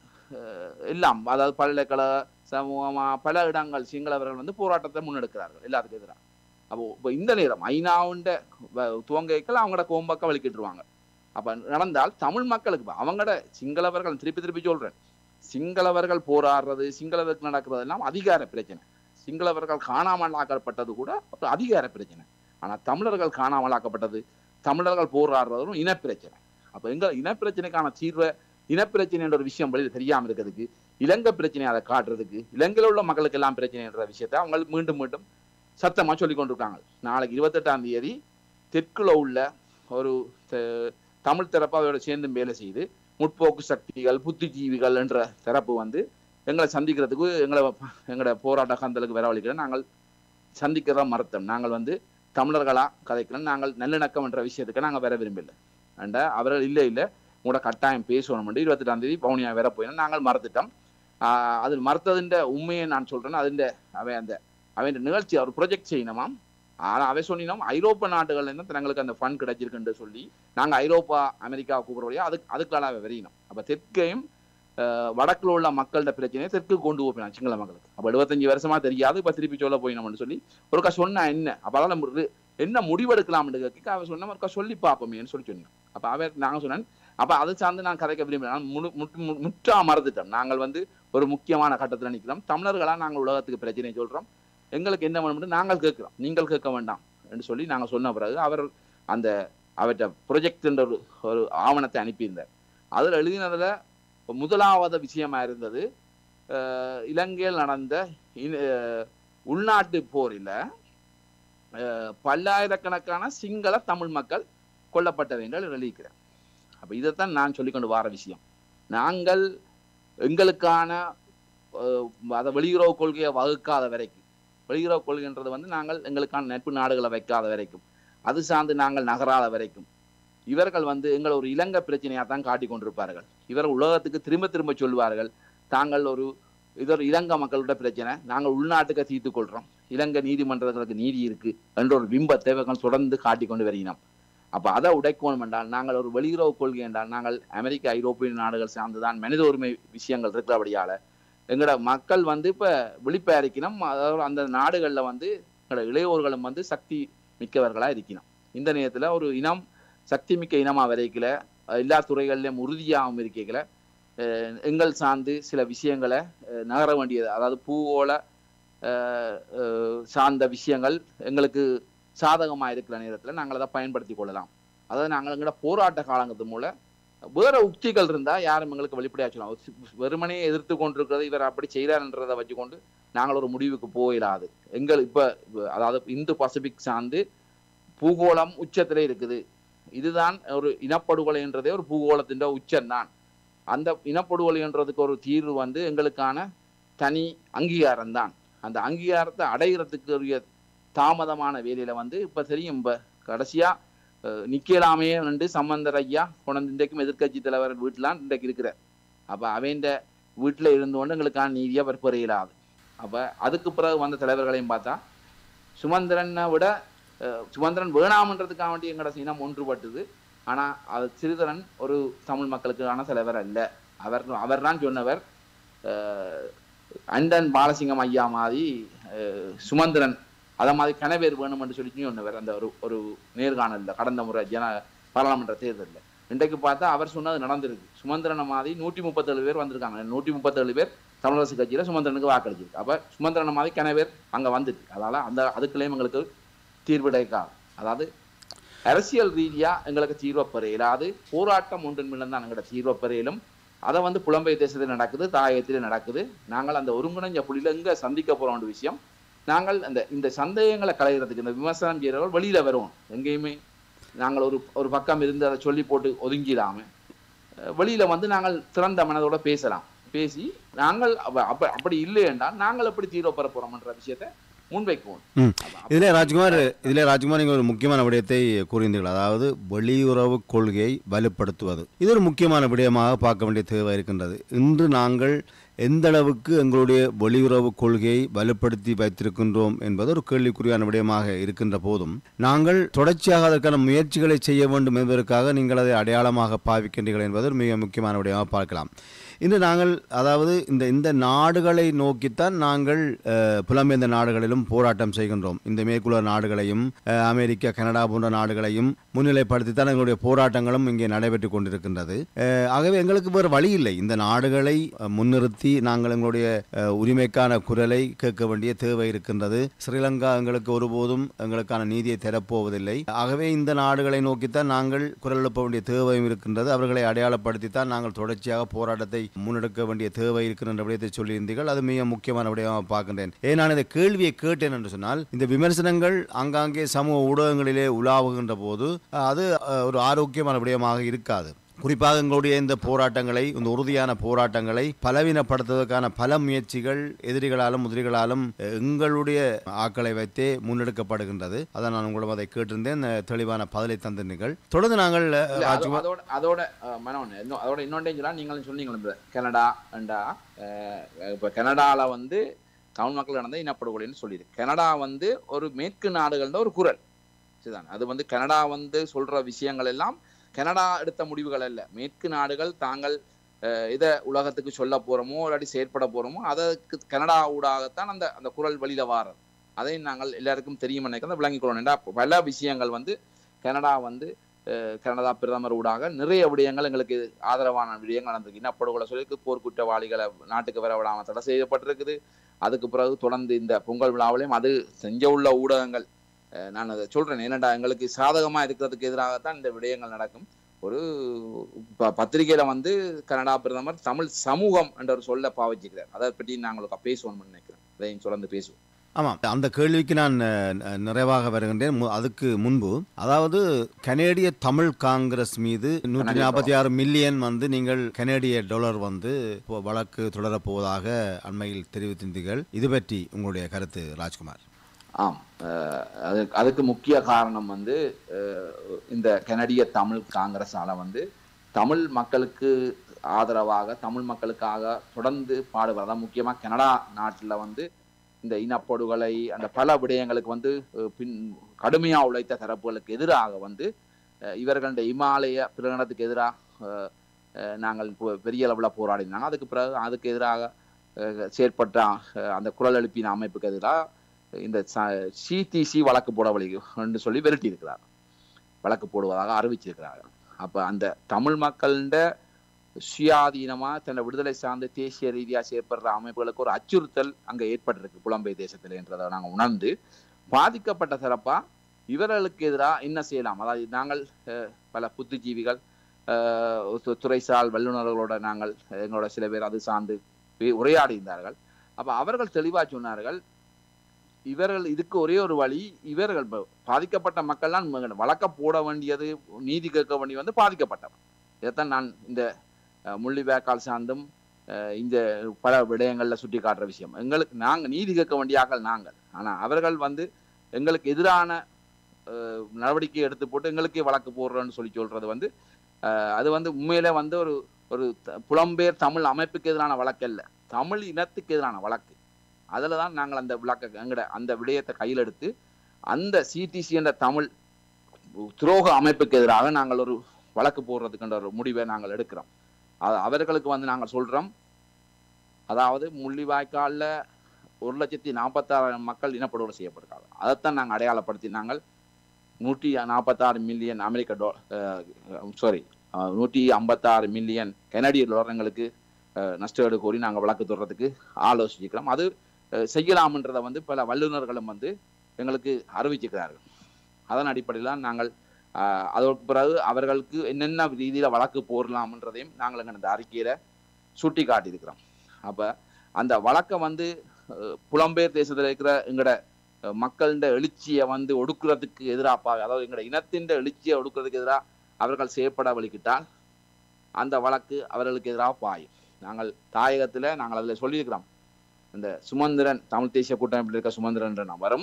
அஹ், எல்லாம் அதாவது பல்கலைக்கழக சமூகமா பல இடங்கள் சிங்களவர்கள் வந்து போராட்டத்தை முன்னெடுக்கிறார்கள் எல்லாத்துக்கும் எதிராக அப்போ இப்போ இந்த நேரம் ஐநாவுண்ட துவங்கைகள் அவங்களோட கோம்பக்க வலிக்கிட்டுருவாங்க அப்ப நடந்தால் தமிழ் மக்களுக்கு இப்ப அவங்களோட சிங்களவர்கள் திருப்பி திருப்பி சொல்றேன் சிங்களவர்கள் போராடுறது சிங்களவர்கள் நடக்கிறது எல்லாம் அதிகார பிரச்சனை சிங்களவர்கள் காணாமல் ஆக்கப்பட்டது கூட ஒரு அதிகார பிரச்சனை ஆனா தமிழர்கள் காணாமல் ஆக்கப்பட்டது தமிழர்கள் போராடுறதும் இனப்பிரச்சனை அப்ப எங்க இனப்பிரச்சனைக்கான தீர்வை இனப்பிரச்சனைன்ற ஒரு விஷயம் வெளியில் தெரியாம இருக்கிறதுக்கு இலங்கை பிரச்சனையை அதை காட்டுறதுக்கு இலங்கையில் உள்ள மக்களுக்கு எல்லாம் பிரச்சனைன்ற விஷயத்தை அவங்க மீண்டும் மீண்டும் சத்தமா சொல்லி கொண்டிருக்காங்க நாளைக்கு இருபத்தெட்டாம் தேதி தெற்குல உள்ள ஒரு த- தமிழ் தரப்பு அதோட சேர்ந்து வேலை செய்து முற்போக்கு சக்திகள் புத்திஜீவிகள் என்ற தரப்பு வந்து எங்களை சந்திக்கிறதுக்கு எங்களை எங்களோட போராட்ட கந்தலுக்கு வரவழைக்கிற நாங்கள் சந்திக்கிறதா மறுத்தோம் நாங்கள் வந்து தமிழர்களா கதைக்கிறோம் நாங்கள் நல்லிணக்கம் என்ற விஷயத்துக்கு நாங்கள் வர விரும்பல அண்ட அவர்கள் இல்லை இல்லை உங்களோட கட்டாயம் பேசணும் இருபத்தெட்டாம் தேதி பவுனியா வர போயினா நாங்கள் மறந்துட்டோம் ஆஹ் அது மறுத்ததுன்ற உண்மையை நான் சொல்றேன் அதுண்ட அவன் அந்த அவன் நிகழ்ச்சி அவர் ப்ரொஜெக்ட் செய்யணுமாம் ஆனா அவன் சொன்னினோம் ஐரோப்பா நாடுகள்ல இருந்து தங்களுக்கு அந்த ஃபண்ட் கிடைச்சிருக்குன்னு சொல்லி நாங்க ஐரோப்பா அமெரிக்கா கூப்பிடுறோம் அதுக்கு அதுக்குள்ள அவன் வெறியணும் அப்ப தெற்கையும் ஆஹ் வடக்குல உள்ள மக்களோட பிரச்சனையை தெற்கு கொண்டு போயினான் சிங்கள மக்களுக்கு அப்ப எழுபத்தஞ்சு வருஷமா தெரியாது இப்ப திருப்பி சொல்ல போயினோம்னு சொல்லி ஒருக்கா சொன்னா என்ன அப்ப அதெல்லாம் ஒரு- என்ன முடிவெடுக்கலாம்னு கேட்க அவன் சொன்ன ஒருக்கா சொல்லி பார்ப்போமேன்னு சொல்லி சொன்னோம் அப்ப அவன் நாங்க சொன்னேன் அப்ப அதை சார்ந்து நான் கதைக்க விரும்பல நான் முழு முற்று- மு- முற்றா மறந்துட்டோம் நாங்கள் வந்து ஒரு முக்கியமான கட்டத்துல நிக்கிறோம் தமிழர்களா நாங்கள் உலகத்துக்கு பிரச்சனை சொல்றோம் எங்களுக்கு என்ன வேணும்னு நாங்கள் கேட்கிறோம் நீங்கள் கேட்க வேண்டாம் என்று சொல்லி நாங்க சொன்ன பிறகு அவர் அந்த அவற்றை ப்ரொஜெக்ட் என்ற ஒரு ஒரு ஆவணத்தை அனுப்பியிருந்தார் அதில் எழுதினதுல முதலாவது விஷயமா இருந்தது அஹ், இலங்கையில் நடந்த இன- அஹ், உள்நாட்டு போரில் அஹ், பல்லாயிரக்கணக்கான சிங்கள தமிழ் மக்கள் கொல்லப்பட்டவர்கள் எழுதியிருக்கிறார் அப்ப இதைத்தான் நான் சொல்லிக்கொண்டு வார விஷயம் நாங்கள் எங்களுக்கான அஹ், அதை வெளியுறவு கொள்கையை வகுக்காத வரைக்கும் வெளியுறவு கொள்கைன்றது வந்து நாங்கள் எங்களுக்கான நட்பு நாடுகளை வைக்காத வரைக்கும் அது சார்ந்து நாங்கள் நகராத வரைக்கும் இவர்கள் வந்து எங்களை ஒரு இலங்கை பிரச்சனையாக தான் காட்டிக் கொண்டிருப்பார்கள் இவர் உலகத்துக்கு திரும்ப திரும்ப சொல்வார்கள் தாங்கள் ஒரு இது ஒரு இலங்கை மக்களோட பிரச்சனை நாங்கள் உள்நாட்டுக்கு தீர்த்து கொள்றோம் இலங்கை நீதிமன்றங்களுக்கு நீதி இருக்கு என்ற ஒரு பிம்பத்தை இவர்கள் தொடர்ந்து காட்டிக் கொண்டு வருகிறோம் அப்ப அதை உடைக்கணும் என்றால் நாங்கள் ஒரு வெளியுறவு கொள்கை என்றால் நாங்கள் அமெரிக்க ஐரோப்பிய நாடுகள் சார்ந்துதான் மனித உரிமை விஷயங்கள் இருக்கிறபடியால எங்களோட மக்கள் வந்து இப்ப விழிப்பறிக்கணும் அதாவது அந்த நாடுகள்ல வந்து எங்களோட இளையோர்களும் வந்து சக்தி மிக்கவர்களா இருக்கணும் இந்த நேரத்துல ஒரு இனம் சக்தி மிக்க இனமா வரைக்கல எல்லா துறைகள்லயும் உறுதியாகவும் இருக்கல அஹ் எங்கள் சார்ந்து சில விஷயங்களை அஹ் நகர வேண்டியது அதாவது பூவோல அஹ் அஹ் சார்ந்த விஷயங்கள் எங்களுக்கு சாதகமாக இருக்கிற நேரத்தில் நாங்கள் அதை பயன்படுத்தி கொள்ளலாம் அதாவது நாங்கள் எங்களோட போராட்ட காலங்கத்து மூலம் வேற உக்திகள் இருந்தா யாரும் எங்களுக்கு வெளிப்படையா சொல்லலாம் வெறுமனே எதிர்த்து கொண்டிருக்கிறது இவர் அப்படி செய்கிறார்ன்றதை வச்சுக்கொண்டு நாங்கள் ஒரு முடிவுக்கு போயிடாது எங்கள் இப்ப அதாவது இந்து பசிபிக் சார்ந்து பூகோளம் உச்சத்திலே இருக்குது இதுதான் ஒரு இனப்படுகொலைன்றதே ஒரு பூகோளத்தின் உச்சம் தான் அந்த இனப்படுகொலைன்றதுக்கு ஒரு தீர்வு வந்து எங்களுக்கான தனி அங்கீகாரம் தான் அந்த அங்கீகாரத்தை அடைகிறதுக்குரிய தாமதமான வேலையில வந்து இப்ப தெரியும் இப்ப கடைசியா அஹ், நிக்கலாமே வந்து சம்பந்தர் ஐயா கொண்டு இன்றைக்கும் எதிர்க்கட்சி தலைவர் வீட்டிலாம் இன்றைக்கு இருக்கிறார் அப்ப அவன் வீட்டுல இருந்து கொண்டு எங்களுக்கான நீதியை அவர் பெறையிலாது அப்ப அதுக்கு பிறகு வந்த தலைவர்களையும் பார்த்தா சுமந்திரனை விட அஹ், சுமந்திரன் வேணாமன்றதுக்காக வேண்டி எங்களோட இனம் ஒன்றுபட்டது ஆனா அது சிறிதரன் ஒரு தமிழ் மக்களுக்கான தலைவர் அல்ல அவர் அவர் தான் சொன்னவர் அஹ், அண்டன் பாலசிங்கம் ஐயா மாதிரி அஹ், சுமந்திரன் அத மாதிரி கனவேர் வேணும் என்று சொல்லி சொன்னவர் அந்த ஒரு ஒரு நேர்காணல்ல கடந்த முறை ஜன பாராளுமன்ற தேர்தலில் இன்றைக்கு பார்த்தா அவர் சொன்னது நடந்திருக்கு சுமந்திரனை மாதிரி நூற்றி முப்பத்தேழு பேர் வந்திருக்காங்க நூற்றி முப்பத்தேழு பேர் தமிழரசு கட்சியில சுமந்திரனுக்கு வாக்களிச்சிருக்கு அப்ப சுமந்திரனை மாதிரி கனவேர் அங்க வந்துருக்கு அதனால அந்த அதுக்குள்ளேயும் எங்களுக்கு தீர்வு கிடைக்காது அதாவது அரசியல் ரீதியா எங்களுக்கு தீர்வை பெற இயலாது போராட்டம் ஒன்றின் மேலும் தான் எங்களோட தீர்வை பெற இயலும் அதை வந்து புலம்பெயர் தேசத்தில் நடக்குது தாயத்தில் நடக்குது நாங்கள் அந்த ஒருங்கிணைஞ்ச புள்ளியில எங்க சந்திக்க போறோம் ஒரு விஷயம் நாங்கள் அந்த இந்த சந்தேகங்களை களைகிறதுக்கு இந்த விமர்சனம் செய்கிறவர்கள் வெளியில வருவோம் எங்கேயுமே நாங்கள் ஒரு ஒரு பக்கம் இருந்து அதை சொல்லி போட்டு ஒதுங்கிடாம அஹ் வெளியில வந்து நாங்கள் திறந்த மனதோட பேசலாம் பேசி நாங்கள் அப்ப- அப்ப அப்படி இல்லை என்றால் நாங்கள் எப்படி தீர்வு பெற போறோம்ன்ற விஷயத்தை முன்வைக்குவோம் ம். அப்ப- இதிலே ராஜ்குமார் இதிலே ராஜ்குமார் நீங்கள் ஒரு முக்கியமான விடயத்தை கூறியிருந்தீர்கள் அதாவது வெளியுறவு கொள்கையை வலுப்படுத்துவது இது ஒரு முக்கியமான விடயமாக பார்க்க வேண்டிய தேவை இருக்கின்றது இன்று நாங்கள் எந்த அளவுக்கு எங்களுடைய வெளியுறவு கொள்கையை வலுப்படுத்தி வைத்திருக்கின்றோம் என்பது ஒரு கேள்விக்குறியான விடயமாக இருக்கின்ற போதும் நாங்கள் தொடர்ச்சியாக அதற்கான முயற்சிகளை செய்ய வேண்டும் என்பதற்காக நீங்கள் அதை அடையாளமாக பாவிக்கின்றீர்கள் என்பது ஒரு மிக முக்கியமான விடயமாக பார்க்கலாம் இன்று நாங்கள் அதாவது இந்த இந்த நாடுகளை நோக்கித்தான் நாங்கள் அஹ், புலம்பெயர்ந்த நாடுகளிலும் போராட்டம் செய்கின்றோம் இந்த மேற்குள்ள நாடுகளையும் அஹ், அமெரிக்கா கனடா போன்ற நாடுகளையும் முன்னிலைப்படுத்தித்தான் எங்களுடைய போராட்டங்களும் இங்கே நடைபெற்று கொண்டிருக்கின்றது அஹ், ஆகவே எங்களுக்கு வேறு வழி இல்லை இந்த நாடுகளை அஹ், முன்னிறுத்தி நாங்கள் எங்களுடைய அஹ், உரிமைக்கான குரலை கேட்க வேண்டிய தேவை இருக்கின்றது ஸ்ரீலங்கா எங்களுக்கு ஒருபோதும் எங்களுக்கான நீதியை தரப்போவதில்லை ஆகவே இந்த நாடுகளை நோக்கித்தான் நாங்கள் குரல் எழுப்ப வேண்டிய தேவையும் இருக்கின்றது அவர்களை அடையாளப்படுத்தித்தான் நாங்கள் தொடர்ச்சியாக போராட்டத்தை முன்னெடுக்க வேண்டிய தேவை இருக்கின்ற விடயத்தை சொல்லியிருந்தீர்கள் அது மிக முக்கியமான விடயமாக பார்க்கின்றேன் ஏன் நான் இந்த கேள்வியை கேட்டேன் என்று சொன்னால் இந்த விமர்சனங்கள் ஆங்காங்கே சமூக ஊடகங்களிலே உலாவுகின்ற போது அது அஹ், ஒரு ஆரோக்கியமான விடயமாக இருக்காது குறிப்பாக எங்களுடைய இந்த போராட்டங்களை இந்த உறுதியான போராட்டங்களை பலவீனப்படுத்துவதற்கான பல முயற்சிகள் எதிரிகளாலும் உதிரிகளாலும் அஹ், எங்களுடைய ஆக்களை வைத்தே முன்னெடுக்கப்படுகின்றது அதான் நான் உங்களிடம் அதை கேட்டிருந்தேன் அஹ், தெளிவான பதிலை தந்தீர்கள் தொடர்ந்து நாங்கள் அஹ், இல்ல, அது- ராஜ்குமார் அதோட அதோட அஹ், மனோன் இன்னும் அதோட இன்னொன்றே சொல்லலாம் நீங்களும் சொன்னீங்களே இந்த கனடா அண்டா அஹ், இப்ப கனடால வந்து தமிழ் மக்கள் நடந்த இனப்படுகொலைன்னு சொல்லியிருக்கு கனடா வந்து ஒரு மேற்கு நாடுகள்ல ஒரு குரல் சரிதான் அது வந்து கனடா வந்து சொல்ற விஷயங்கள் எல்லாம் கனடா எடுத்த முடிவுகள் அல்ல மேற்கு நாடுகள் தாங்கள் அஹ், இதை உலகத்துக்கு சொல்ல போறோமோ இல்லாட்டி செயற்பட போறோமோ அதற்கு கனடா ஊடாகத்தான் அந்த அந்த குரல் வெளியில வாரது அதை நாங்கள் எல்லாருக்கும் தெரியும் நினைக்கிறத விளங்கிக் கொள்ளணும் ஏன்டா பல விஷயங்கள் வந்து கனடா வந்து அஹ், கனடா பிரதமர் ஊடாக நிறைய விடயங்கள் எங்களுக்கு ஆதரவான விடயங்கள் நடந்திருக்கு இனப்படுகொலை சொல்லி போர் குற்றவாளிகளை நாட்டுக்கு வர விடாமல் தடை செய்யப்பட்டிருக்குது அதுக்கு பிறகு தொடர்ந்து இந்த பொங்கல் விழாவிலையும் அது செஞ்ச உள்ள ஊடகங்கள் அஹ், நான் அதை சொல்றேன் ஏனண்டா எங்களுக்கு சாதகமா இருக்கிறதுக்கு எதிராகத்தான் இந்த விடயங்கள் நடக்கும் ஒரு ப- பத்திரிகையில வந்து கனடா பிரதமர் தமிழ் சமூகம் என்ற ஒரு சொல்ல பாவிச்சுக்கிறார் அதை பற்றி நாங்களுக்கு பேசுவோம்னு நினைக்கிறேன் அதையும் தொடர்ந்து பேசுவோம் ஆமாம் அந்த கேள்விக்கு நான் அஹ், ந- நிறைவாக வருகின்றேன் மு- அதுக்கு முன்பு அதாவது கனேடிய தமிழ் காங்கிரஸ் மீது நூற்றி நாற்பத்தி ஆறு மில்லியன் வந்து நீங்கள் கனேடிய டாலர் வந்து இப்போ வழக்கு தொடரப் போவதாக அண்மையில் தெரிவித்திருந்தீர்கள் இது பற்றி உங்களுடைய கருத்து ராஜ்குமார் ஆம் அஹ், அது அதுக்கு முக்கிய காரணம் வந்து அஹ், இந்த கனடிய தமிழ் காங்கிரஸால வந்து தமிழ் மக்களுக்கு ஆதரவாக தமிழ் மக்களுக்காக தொடர்ந்து பாடுவதா முக்கியமா கனடா நாட்டுல வந்து இந்த இனப்படுகொலை அந்த பல விடயங்களுக்கு வந்து அஹ், பின் கடுமையா உழைத்த தரப்புகளுக்கு எதிராக வந்து அஹ், இவர்களுடைய இமாலய பிரகடனத்துக்கு எதிராக நாங்கள் பு- பெரிய அளவில் போராடினாங்க அதுக்கு பிறகு அதுக்கு எதிராக அஹ், செயற்பட்ட அஹ், அந்த குரல் எழுப்பின அமைப்புக்கு எதிராக இந்த சிடிசி வழக்கு போட வழி என்று சொல்லி விரட்டி இருக்கிறார் வழக்கு போடுவதாக அறிவிச்சிருக்கிறாங்க அப்ப அந்த தமிழ் மக்கள்கிட்ட சுயாதீனமா தன்னை விடுதலை சார்ந்து தேசிய ரீதியா செயற்படுற அமைப்புகளுக்கு ஒரு அச்சுறுத்தல் அங்க ஏற்பட்டிருக்கு புலம்பெயர் தேசத்துல என்றதை நாங்க உணர்ந்து பாதிக்கப்பட்ட தரப்பா இவர்களுக்கு எதிராக என்ன செய்யலாம் அதாவது நாங்கள் அஹ், பல புத்திஜீவிகள் அஹ், து- துறைசால் வல்லுநர்களோட நாங்கள் எங்களோட சில பேர் அது சார்ந்து பே- உரையாடி இருந்தார்கள் அப்ப அவர்கள் தெளிவா சொன்னார்கள் இவர்கள் இதுக்கு ஒரே ஒரு வழி இவர்கள் ப- பாதிக்கப்பட்ட மக்கள்லாம் ம- வழக்க போட வேண்டியது நீதி கேட்க வேண்டியது வந்து பாதிக்கப்பட்டவன் இதைத்தான் நான் இந்த அஹ், முள்ளிவாய்க்கால் சார்ந்தும் அஹ், இந்த பல விடயங்கள்ல சுட்டி காட்டுற விஷயம் எங்களுக்கு நாங்க நீதி கேட்க வேண்டிய ஆக்கள் நாங்கள் ஆனா அவர்கள் வந்து எங்களுக்கு எதிரான அஹ், நடவடிக்கை எடுத்து போட்டு எங்களுக்கே வழக்கு போடுறோன்னு சொல்லி சொல்றது வந்து அஹ், அது வந்து உண்மையிலே வந்து ஒரு ஒரு த- புலம்பெயர் தமிழ் அமைப்புக்கு எதிரான வழக்கு அல்ல தமிழ் இனத்துக்கு எதிரான வழக்கு அதில் தான் நாங்கள் அந்த விளக்க எங்கட அந்த விடயத்தை கையில் எடுத்து அந்த சிடிசி என்ற தமிழ் துரோக அமைப்புக்கு எதிராக நாங்கள் ஒரு வழக்கு போடுறதுக்குன்ற ஒரு முடிவை நாங்கள் எடுக்கிறோம் அது அவர்களுக்கு வந்து நாங்கள் சொல்றோம் அதாவது முள்ளிவாய்க்கால்ல ஒரு லட்சத்தி நாற்பத்தாறாயிரம் மக்கள் இனப்படுகொலை செய்யப்பட்டிருக்காங்க அதைத்தான் நாங்கள் அடையாளப்படுத்தி நாங்கள் நூற்றி நாற்பத்தாறு மில்லியன் அமெரிக்க டோ சாரி நூற்றி ஐம்பத்தாறு மில்லியன் கனடிய டாலர்களுக்கு நஷ்டஈடு கோரி நாங்கள் வழக்கு தொடர்றதுக்கு ஆலோசிக்கிறோம் அது அஹ், செய்யலாம்ன்றதை வந்து பல வல்லுநர்களும் வந்து எங்களுக்கு அறிவிச்சிருக்கிறார்கள் அதன் அடிப்படையில் தான் நாங்கள் அஹ், அதற்கு பிறகு அவர்களுக்கு என்னென்ன ரீதியில் வழக்கு போடலாம்ன்றதையும் நாங்கள் எங்கள் அந்த அறிக்கையில சுட்டி காட்டியிருக்கிறோம் அப்ப அந்த வழக்கை வந்து அஹ், புலம்பெயர் தேசத்தில் இருக்கிற எங்களோட அஹ், மக்களின் எழுச்சியை வந்து ஒடுக்குறதுக்கு எதிராக அதாவது எங்களோட இனத்தின் எழுச்சியை ஒடுக்குறதுக்கு எதிராக அவர்கள் செய்யப்பட வலிக்கிட்டால் அந்த வழக்கு அவர்களுக்கு எதிராக பாயும் நாங்கள் தாயகத்துல நாங்கள் அதில் சொல்லியிருக்கிறோம் இந்த சுமந்திரன் தமிழ் தேசிய கூட்டமைப்பில் இருக்க சுமந்திரன் என்ற நபரும்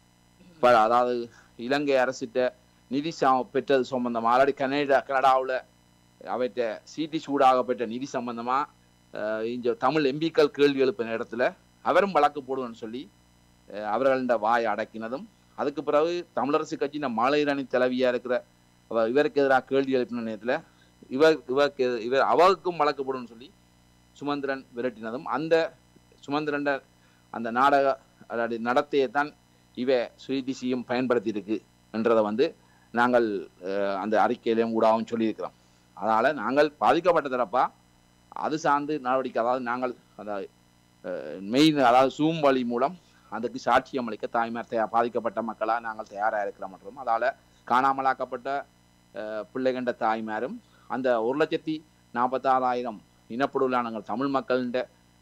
ப- அதாவது இலங்கை அரசிட்ட நிதி சா- பெற்றது சம்பந்தமா ஆல்ரெடி கனடா கனடாவில் அவற்ற சீட்டி சூடாக பெற்ற நிதி சம்பந்தமா அஹ், இங்க தமிழ் எம்பிக்கள் கேள்வி எழுப்பின இடத்துல அவரும் வழக்கு போடுவேன்னு சொல்லி அஹ், அவர்கள்ட வாய் அடக்கினதும் அதுக்கு பிறகு தமிழரசு கட்சியின் மகளிர் அணி தலைவியா இருக்கிற அவ இவருக்கு எதிராக கேள்வி எழுப்பின நேரத்துல இவர் இவருக்கு எதி- இவர் அவருக்கும் வழக்கு போடுன்னு சொல்லி சுமந்திரன் விரட்டினதும் அந்த சுமந்திரன் அந்த நாடக அதாவது நடத்தையை தான் இவ சுயதிசியும் பயன்படுத்தி இருக்கு என்றதை வந்து நாங்கள் அஹ், அந்த அறிக்கையிலையும் கூடாவும் சொல்லியிருக்கிறோம் அதனால நாங்கள் பாதிக்கப்பட்ட தரப்பா அது சார்ந்து நடவடிக்கை அதாவது நாங்கள் அதாவது மெயின் அதாவது சூம் வழி மூலம் அதுக்கு சாட்சியம் அளிக்க தாய்மார் தயா பாதிக்கப்பட்ட மக்களாக நாங்கள் தயாராக இருக்கிறோம் மற்றும் அதால காணாமலாக்கப்பட்ட அஹ், பிள்ளைகண்ட தாய்மாரும் அந்த ஒரு லட்சத்தி நாற்பத்தாறாயிரம் இனப்படுகொலானங்கள் தமிழ் மக்களின்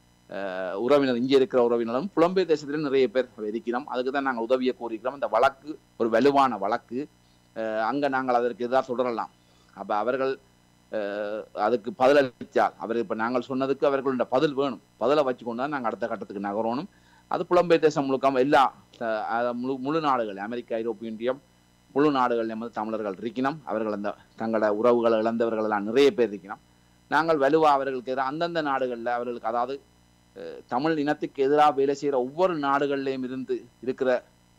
உறவினர் இங்கே இருக்கிற உறவினரும் புலம்பெயர் தேசத்துல நிறைய பேர் இருக்கிறோம் அதுக்கு தான் நாங்கள் உதவியை கோரிக்கிறோம் இந்த வழக்கு ஒரு வலுவான வழக்கு அஹ், அங்க நாங்கள் அதற்கு எதிராக தொடரலாம் அப்ப அவர்கள் அஹ், அதுக்கு பதிலளித்தால் அவர் இப்ப நாங்கள் சொன்னதுக்கு அவர்களோட பதில் வேணும் பதிலை வச்சுக்கொண்டு தான் நாங்கள் அடுத்த கட்டத்துக்கு நகரணும் அது புலம்பெயர் தேசம் முழுக்காம எல்லா அஹ், அஹ், முழு முழு நாடுகள் அமெரிக்கா ஐரோப்பிய ஒன்றியம் முழு நாடுகளில் வந்து தமிழர்கள் இருக்கணும் அவர்கள் அந்த தங்களோட உறவுகளை இழந்தவர்கள் எல்லாம் நிறைய பேர் இருக்கணும் நாங்கள் வலுவா அவர்களுக்கு எதிராக அந்தந்த நாடுகளில் அவர்களுக்கு அதாவது அஹ், தமிழ் இனத்துக்கு எதிராக வேலை செய்கிற ஒவ்வொரு நாடுகள்லையும் இருந்து இருக்கிற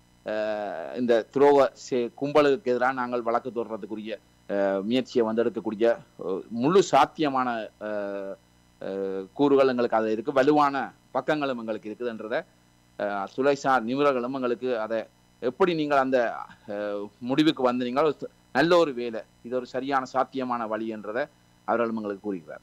அஹ், இந்த துரோக செ- கும்பலுக்கு எதிராக நாங்கள் வழக்கு தொடர்றதுக்குரிய அஹ், முயற்சியை வந்து எடுக்கக்கூடிய அஹ், முழு சாத்தியமான அஹ், அஹ், கூறுகள் எங்களுக்கு அதில் இருக்கு வலுவான பக்கங்களும் எங்களுக்கு இருக்குதுன்றத அஹ், துறைசார் நிபுணர்களும் எங்களுக்கு அதை எப்படி நீங்கள் அந்த அஹ், முடிவுக்கு வந்தீங்களோ அது நல்ல ஒரு வேலை இது ஒரு சரியான சாத்தியமான வழி என்றதை அவர்களும் எங்களுக்கு கூறுகிறார்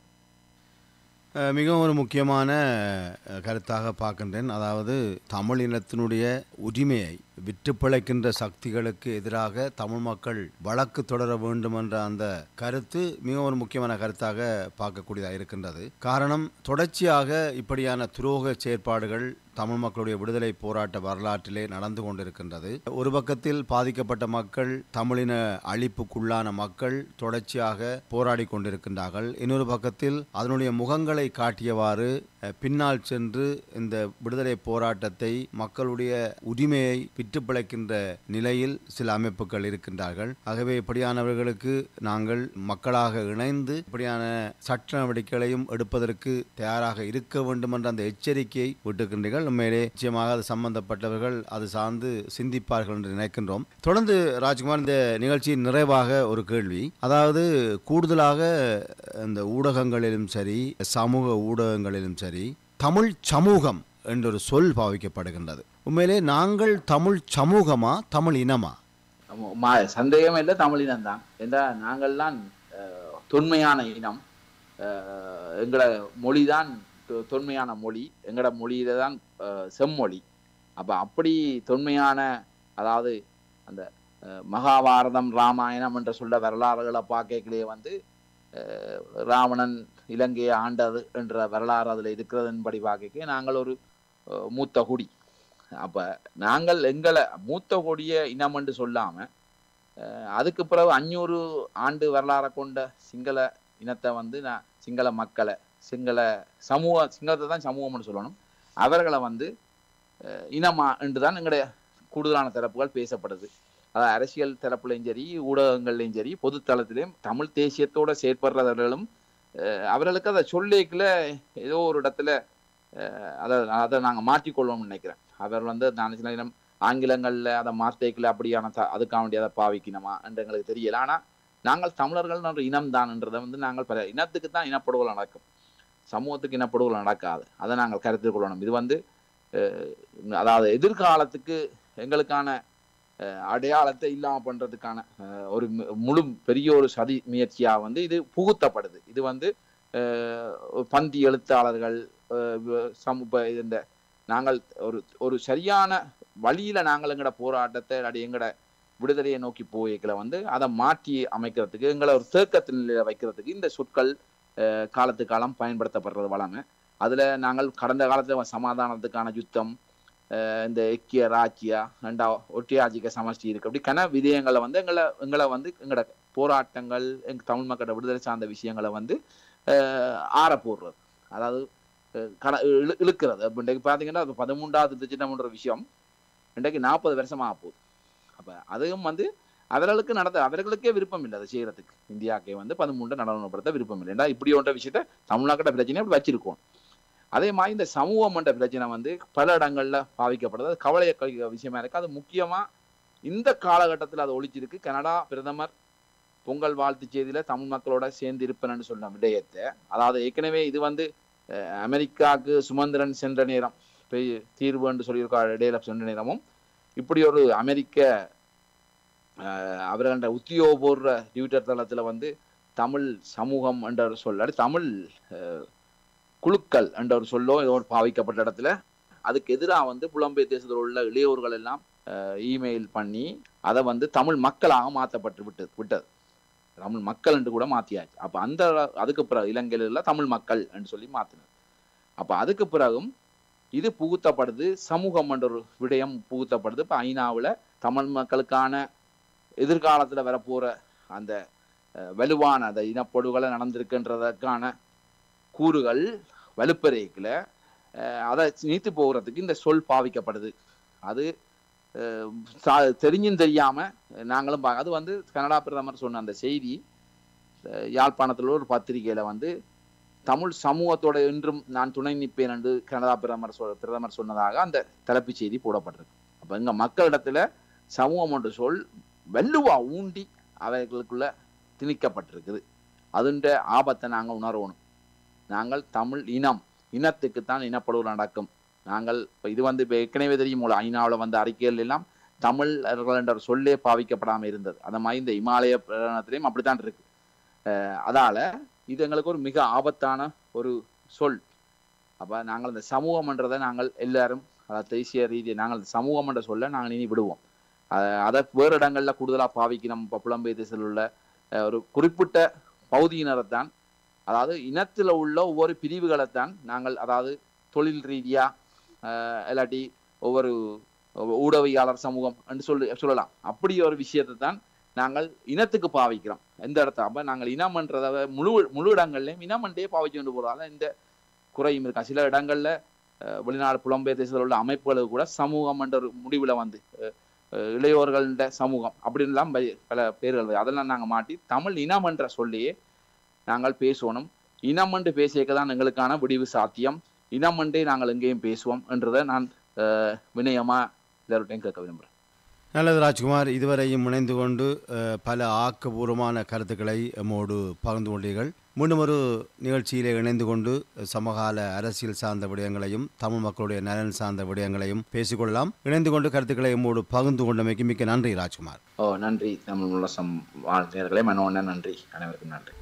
அஹ், மிகவும் ஒரு முக்கியமான அஹ், கருத்தாக பார்க்கின்றேன் அதாவது தமிழ் இனத்தினுடைய உரிமையை விற்று பிழைக்கின்ற சக்திகளுக்கு எதிராக தமிழ் மக்கள் வழக்கு தொடர வேண்டும் என்ற அந்த கருத்து மிகவும் ஒரு முக்கியமான கருத்தாக பார்க்கக்கூடியதாக இருக்கின்றது காரணம் தொடர்ச்சியாக இப்படியான துரோக செயற்பாடுகள் தமிழ் மக்களுடைய விடுதலை போராட்ட வரலாற்றிலே நடந்து கொண்டிருக்கின்றது ஒரு பக்கத்தில் பாதிக்கப்பட்ட மக்கள் தமிழின அழிப்புக்குள்ளான மக்கள் தொடர்ச்சியாக போராடி கொண்டிருக்கின்றார்கள் இன்னொரு பக்கத்தில் அதனுடைய முகங்களை காட்டியவாறு அஹ், பின்னால் சென்று இந்த விடுதலை போராட்டத்தை மக்களுடைய உரிமையை விற்று பிழைக்கின்ற நிலையில் சில அமைப்புகள் இருக்கின்றார்கள் ஆகவே இப்படியானவர்களுக்கு நாங்கள் மக்களாக இணைந்து இப்படியான சட்ட நடவடிக்கைகளையும் எடுப்பதற்கு தயாராக இருக்க வேண்டும் என்ற அந்த எச்சரிக்கையை விட்டுக்கின்றீர்கள் உண்மையிலே நிச்சயமாக அது சம்பந்தப்பட்டவர்கள் அது சார்ந்து சிந்திப்பார்கள் என்று நினைக்கின்றோம் தொடர்ந்து ராஜ்குமார் இந்த நிகழ்ச்சியின் நிறைவாக ஒரு கேள்வி அதாவது கூடுதலாக இந்த ஊடகங்களிலும் சரி சமூக ஊடகங்களிலும் சரி தமிழ் சமூகம் என்றொரு சொல் பாவிக்கப்படுகின்றது உண்மையிலே நாங்கள் தமிழ் சமூகமா தமிழ் இனமா ம- மா- சந்தேகமே இல்லை தமிழினம் தான் ஏன்னா நாங்கள்லாம் அஹ், தொன்மையான இனம் அஹ், எங்களோட மொழி தான் தொ- தொன்மையான மொழி எங்களோட மொழியில தான் அஹ், செம்மொழி அப்ப அப்படி தொன்மையான அதாவது அந்த அஹ், மகாபாரதம் ராமாயணம் என்று சொல்ல வரலாறுகளை பார்க்கலே வந்து அஹ், ராவணன் இலங்கையை ஆண்டது என்ற வரலாறு அதில் இருக்கிறதன்படி பார்க்க நாங்கள் ஒரு அஹ், மூத்த குடி அப்ப நாங்கள் எங்களை மூத்த கொடிய இனம் என்று சொல்லாம அஹ், அதுக்கு பிறகு அஞ்சூறு ஆண்டு வரலாறை கொண்ட சிங்கள இனத்தை வந்து நான் சிங்கள மக்களை சிங்கள சமூக சிங்களத்தை தான் சமூகம்னு சொல்லணும் அவர்களை வந்து அஹ், இனமா என்று தான் எங்களுடைய கூடுதலான தரப்புகள் பேசப்படுது அதாவது அரசியல் தரப்புலையும் சரி ஊடகங்கள்லையும் சரி பொதுத்தளத்திலையும் தமிழ் தேசியத்தோட செயற்படுறவர்களும் அஹ், அவர்களுக்கு அதை சொல்லிக்கல ஏதோ ஒரு இடத்துல அஹ், அதை அதை நாங்கள் மாற்றிக்கொள்வோம்னு நினைக்கிறேன் அவர் வந்து நான் சில நேரம் ஆங்கிலங்களில் அதை மார்த்தைக்கில் அப்படியான த அதுக்காக வேண்டிய அதை பாவிக்கணுமா என்று எங்களுக்கு தெரியல ஆனால் நாங்கள் தமிழர்கள் ஒரு இனம் தான்ன்றதை வந்து நாங்கள் பல இனத்துக்கு தான் இனப்படுகொலை நடக்கும் சமூகத்துக்கு இனப்படுகொலை நடக்காது அதை நாங்கள் கருத்தில் கொள்ளணும் இது வந்து அஹ், அதாவது எதிர்காலத்துக்கு எங்களுக்கான அஹ், அடையாளத்தை இல்லாமல் பண்ணுறதுக்கான அஹ், ஒரு மு- முழு பெரிய ஒரு சதி முயற்சியாக வந்து இது புகுத்தப்படுது இது வந்து அஹ், பந்தி எழுத்தாளர்கள் அஹ், வ- சமூக இந்த நாங்கள் ஒரு ஒரு சரியான வழியில நாங்கள் எங்கட போராட்டத்தை இல்லாட்டி எங்கட விடுதலையை நோக்கி போய்க்கல வந்து அதை மாற்றி அமைக்கிறதுக்கு எங்களை ஒரு தேக்கத்தில் வைக்கிறதுக்கு இந்த சொற்கள் அஹ், காலத்து காலம் பயன்படுத்தப்படுறது வளமை அதுல நாங்கள் கடந்த காலத்துல சமாதானத்துக்கான யுத்தம் அஹ், இந்த ஐக்கிய ராஜ்யா ரெண்டா ஒட்டியாஜிக்க சமஷ்டி இருக்கு அப்படி கன விதயங்களை வந்து எங்களை எங்களை வந்து எங்களோட போராட்டங்கள் எங்க தமிழ் மக்களோட விடுதலை சார்ந்த விஷயங்களை வந்து அஹ், ஆற போடுறது அதாவது அஹ், கட இழு இழுக்கிறது அப்ப இன்றைக்கு பார்த்தீங்கன்னா அது பதிமூன்றாவது திட்டம்ன்ற விஷயம் இன்றைக்கு நாற்பது வருஷமா போகுது அப்ப அதுவும் வந்து அவர்களுக்கு நடந்த அவர்களுக்கே விருப்பம் இல்லை அதை செய்யறதுக்கு இந்தியாக்கே வந்து பதிமூன்று நடனப்படுத்த விருப்பம் இல்லை ஏன்னா இப்படி ஒன்ற விஷயத்த தமிழ்நாட்டோட பிரச்சனை அப்படி வச்சிருக்கோம் அதே மாதிரி இந்த சமூகம் என்ற பிரச்சனை வந்து பல இடங்கள்ல பாவிக்கப்படுது அது கவலைய விஷயமா இருக்கு அது முக்கியமா இந்த காலகட்டத்தில் அது ஒழிச்சிருக்கு கனடா பிரதமர் பொங்கல் வாழ்த்து செய்தியில தமிழ் மக்களோட சேர்ந்து இருப்பேன்னு சொன்ன விடயத்தை அதாவது ஏற்கனவே இது வந்து அஹ், அமெரிக்காவுக்கு சுமந்திரன் சென்ற நேரம் பெய் தீர்வு என்று சொல்லியிருக்கார் இடையில சென்ற நேரமும் இப்படி ஒரு அமெரிக்க அஹ், அவர்கள உத்தியோகபூர்வ ட்விட்டர் தளத்துல வந்து தமிழ் சமூகம் என்ற ஒரு சொல் அல்லது தமிழ் அஹ், குழுக்கள் என்ற ஒரு சொல்லோ ஏதோ ஒரு பாவிக்கப்பட்ட இடத்துல அதுக்கு எதிராக வந்து புலம்பெயர் தேசத்தில் உள்ள இளையோர்கள் எல்லாம் இமெயில் பண்ணி அதை வந்து தமிழ் மக்களாக மாற்றப்பட்டு விட்டது விட்டது தமிழ் மக்கள் என்று கூட மாத்தியாச்சு அப்ப அந்த அதுக்கு பிறகு இலங்கையில தமிழ் மக்கள் என்று சொல்லி மாத்தினர் அப்ப அதுக்கு பிறகும் இது புகுத்தப்படுது சமூகம் என்ற ஒரு விடயம் புகுத்தப்படுது இப்ப ஐநாவுல தமிழ் மக்களுக்கான எதிர்காலத்துல வரப்போற அந்த அஹ், வலுவான அந்த இனப்படுகொலை நடந்திருக்குன்றதற்கான கூறுகள் வலுப்பெருக்கில் அதை நீத்து போகிறதுக்கு இந்த சொல் பாவிக்கப்படுது அது அஹ், சா- தெரிஞ்சும் தெரியாம நாங்களும் பா- அது வந்து கனடா பிரதமர் சொன்ன அந்த செய்தி அஹ், யாழ்ப்பாணத்தில் ஒரு பத்திரிகையில வந்து தமிழ் சமூகத்தோட என்றும் நான் துணை நிற்பேன் என்று கனடா பிரதமர் சொல் பிரதமர் சொன்னதாக அந்த தலைப்புச் செய்தி போடப்பட்டிருக்கு அப்ப எங்க மக்களிடத்துல சமூகம் என்ற சொல் வள்ளுவா ஊண்டி அவைகளுக்குள்ள திணிக்கப்பட்டிருக்குது அதுன்ற ஆபத்தை நாங்க உணரணும் நாங்கள் தமிழ் இனம் இனத்துக்குத்தான் இனப்படுகொலை நடக்கும் நாங்கள் இப்ப இது வந்து இப்ப ஏற்கனவே தெரியும் போல ஐநாவில் வந்த அறிக்கைகள் எல்லாம் தமிழர்கள் என்ற ஒரு சொல்லே பாவிக்கப்படாம இருந்தது அந்த மாதிரி இந்த இமாலய பிரகடனத்திலையும் அப்படித்தான் இருக்கு அஹ் அதால இது எங்களுக்கு ஒரு மிக ஆபத்தான ஒரு சொல் அப்ப நாங்கள் இந்த சமூகம்ன்றதை நாங்கள் எல்லாரும் அதாவது தேசிய ரீதியை நாங்கள் இந்த சமூகம் என்ற சொல்ல நாங்கள் இனி விடுவோம் அஹ் அதை வேறு இடங்கள்ல கூடுதலா பாவிக்கணும் இப்போ புலம்பெயர் தேசத்தில் உள்ள அஹ் ஒரு குறிப்பிட்ட பகுதியினரைத்தான் அதாவது இனத்துல உள்ள ஒவ்வொரு பிரிவுகளைத்தான் நாங்கள் அதாவது தொழில் ரீதியா அஹ், இல்லாட்டி ஒவ்வொரு ஊடகவியாளர் சமூகம் என்று சொல்லி சொல்லலாம் அப்படி ஒரு விஷயத்தை தான் நாங்கள் இனத்துக்கு பாவிக்கிறோம் எந்த இடத்த அப்ப நாங்கள் இனம்ன்றத முழு முழு இடங்கள்லையும் இனமன்றே பாவிச்சு கொண்டு போறதால இந்த குறையும் இருக்கா சில இடங்கள்ல அஹ், வெளிநாடு புலம்பெயர் தேசத்தில் உள்ள அமைப்புகளுக்கு கூட சமூகம் என்ற ஒரு முடிவுல வந்து அஹ், அஹ், இளையோர்கள்ட சமூகம் அப்படின்லாம் பை- பல பேர்கள் வருது. அதெல்லாம் நாங்க மாட்டி தமிழ் இனம் என்ற சொல்லியே நாங்கள் பேசணும் இனம் என்று பேசியக்க தான் எங்களுக்கான விடிவு சாத்தியம் இனம் என்றே நாங்கள் எங்கேயும் பேசுவோம் என்றதை நான் அஹ், வினயமா எல்லார்ட்டையும் கேட்க விரும்புகிறேன் நல்லது ராஜ்குமார் இதுவரையும் இணைந்து கொண்டு அஹ், பல ஆக்கபூர்வமான கருத்துக்களை எம்மோடு பகிர்ந்து கொண்டீர்கள் மீண்டும் ஒரு நிகழ்ச்சியிலே இணைந்து கொண்டு சமகால அரசியல் சார்ந்த விடயங்களையும் தமிழ் மக்களுடைய நலன் சார்ந்த விடயங்களையும் பேசிக்கொள்ளலாம் இணைந்து கொண்டு கருத்துக்களை எம்மோடு பகிர்ந்து கொண்டமைக்கு மிக்க நன்றி ராஜ்குமார் ஓ நன்றி தமிழ் உலகம் வாழ்க்கையர்களே மனோண்ண நன்றி அனைவருக்கும் நன்றி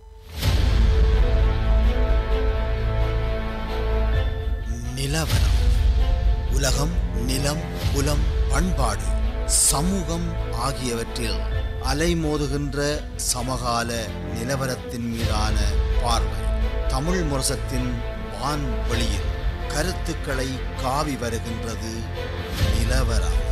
நிலவரம் உலகம் நிலம் புலம் பண்பாடு சமூகம் ஆகியவற்றில் அலைமோதுகின்ற சமகால நிலவரத்தின் மீதான பார்வை தமிழ் முரசத்தின் வான்வெளியில் கருத்துக்களை காவி வருகின்றது நிலவரம்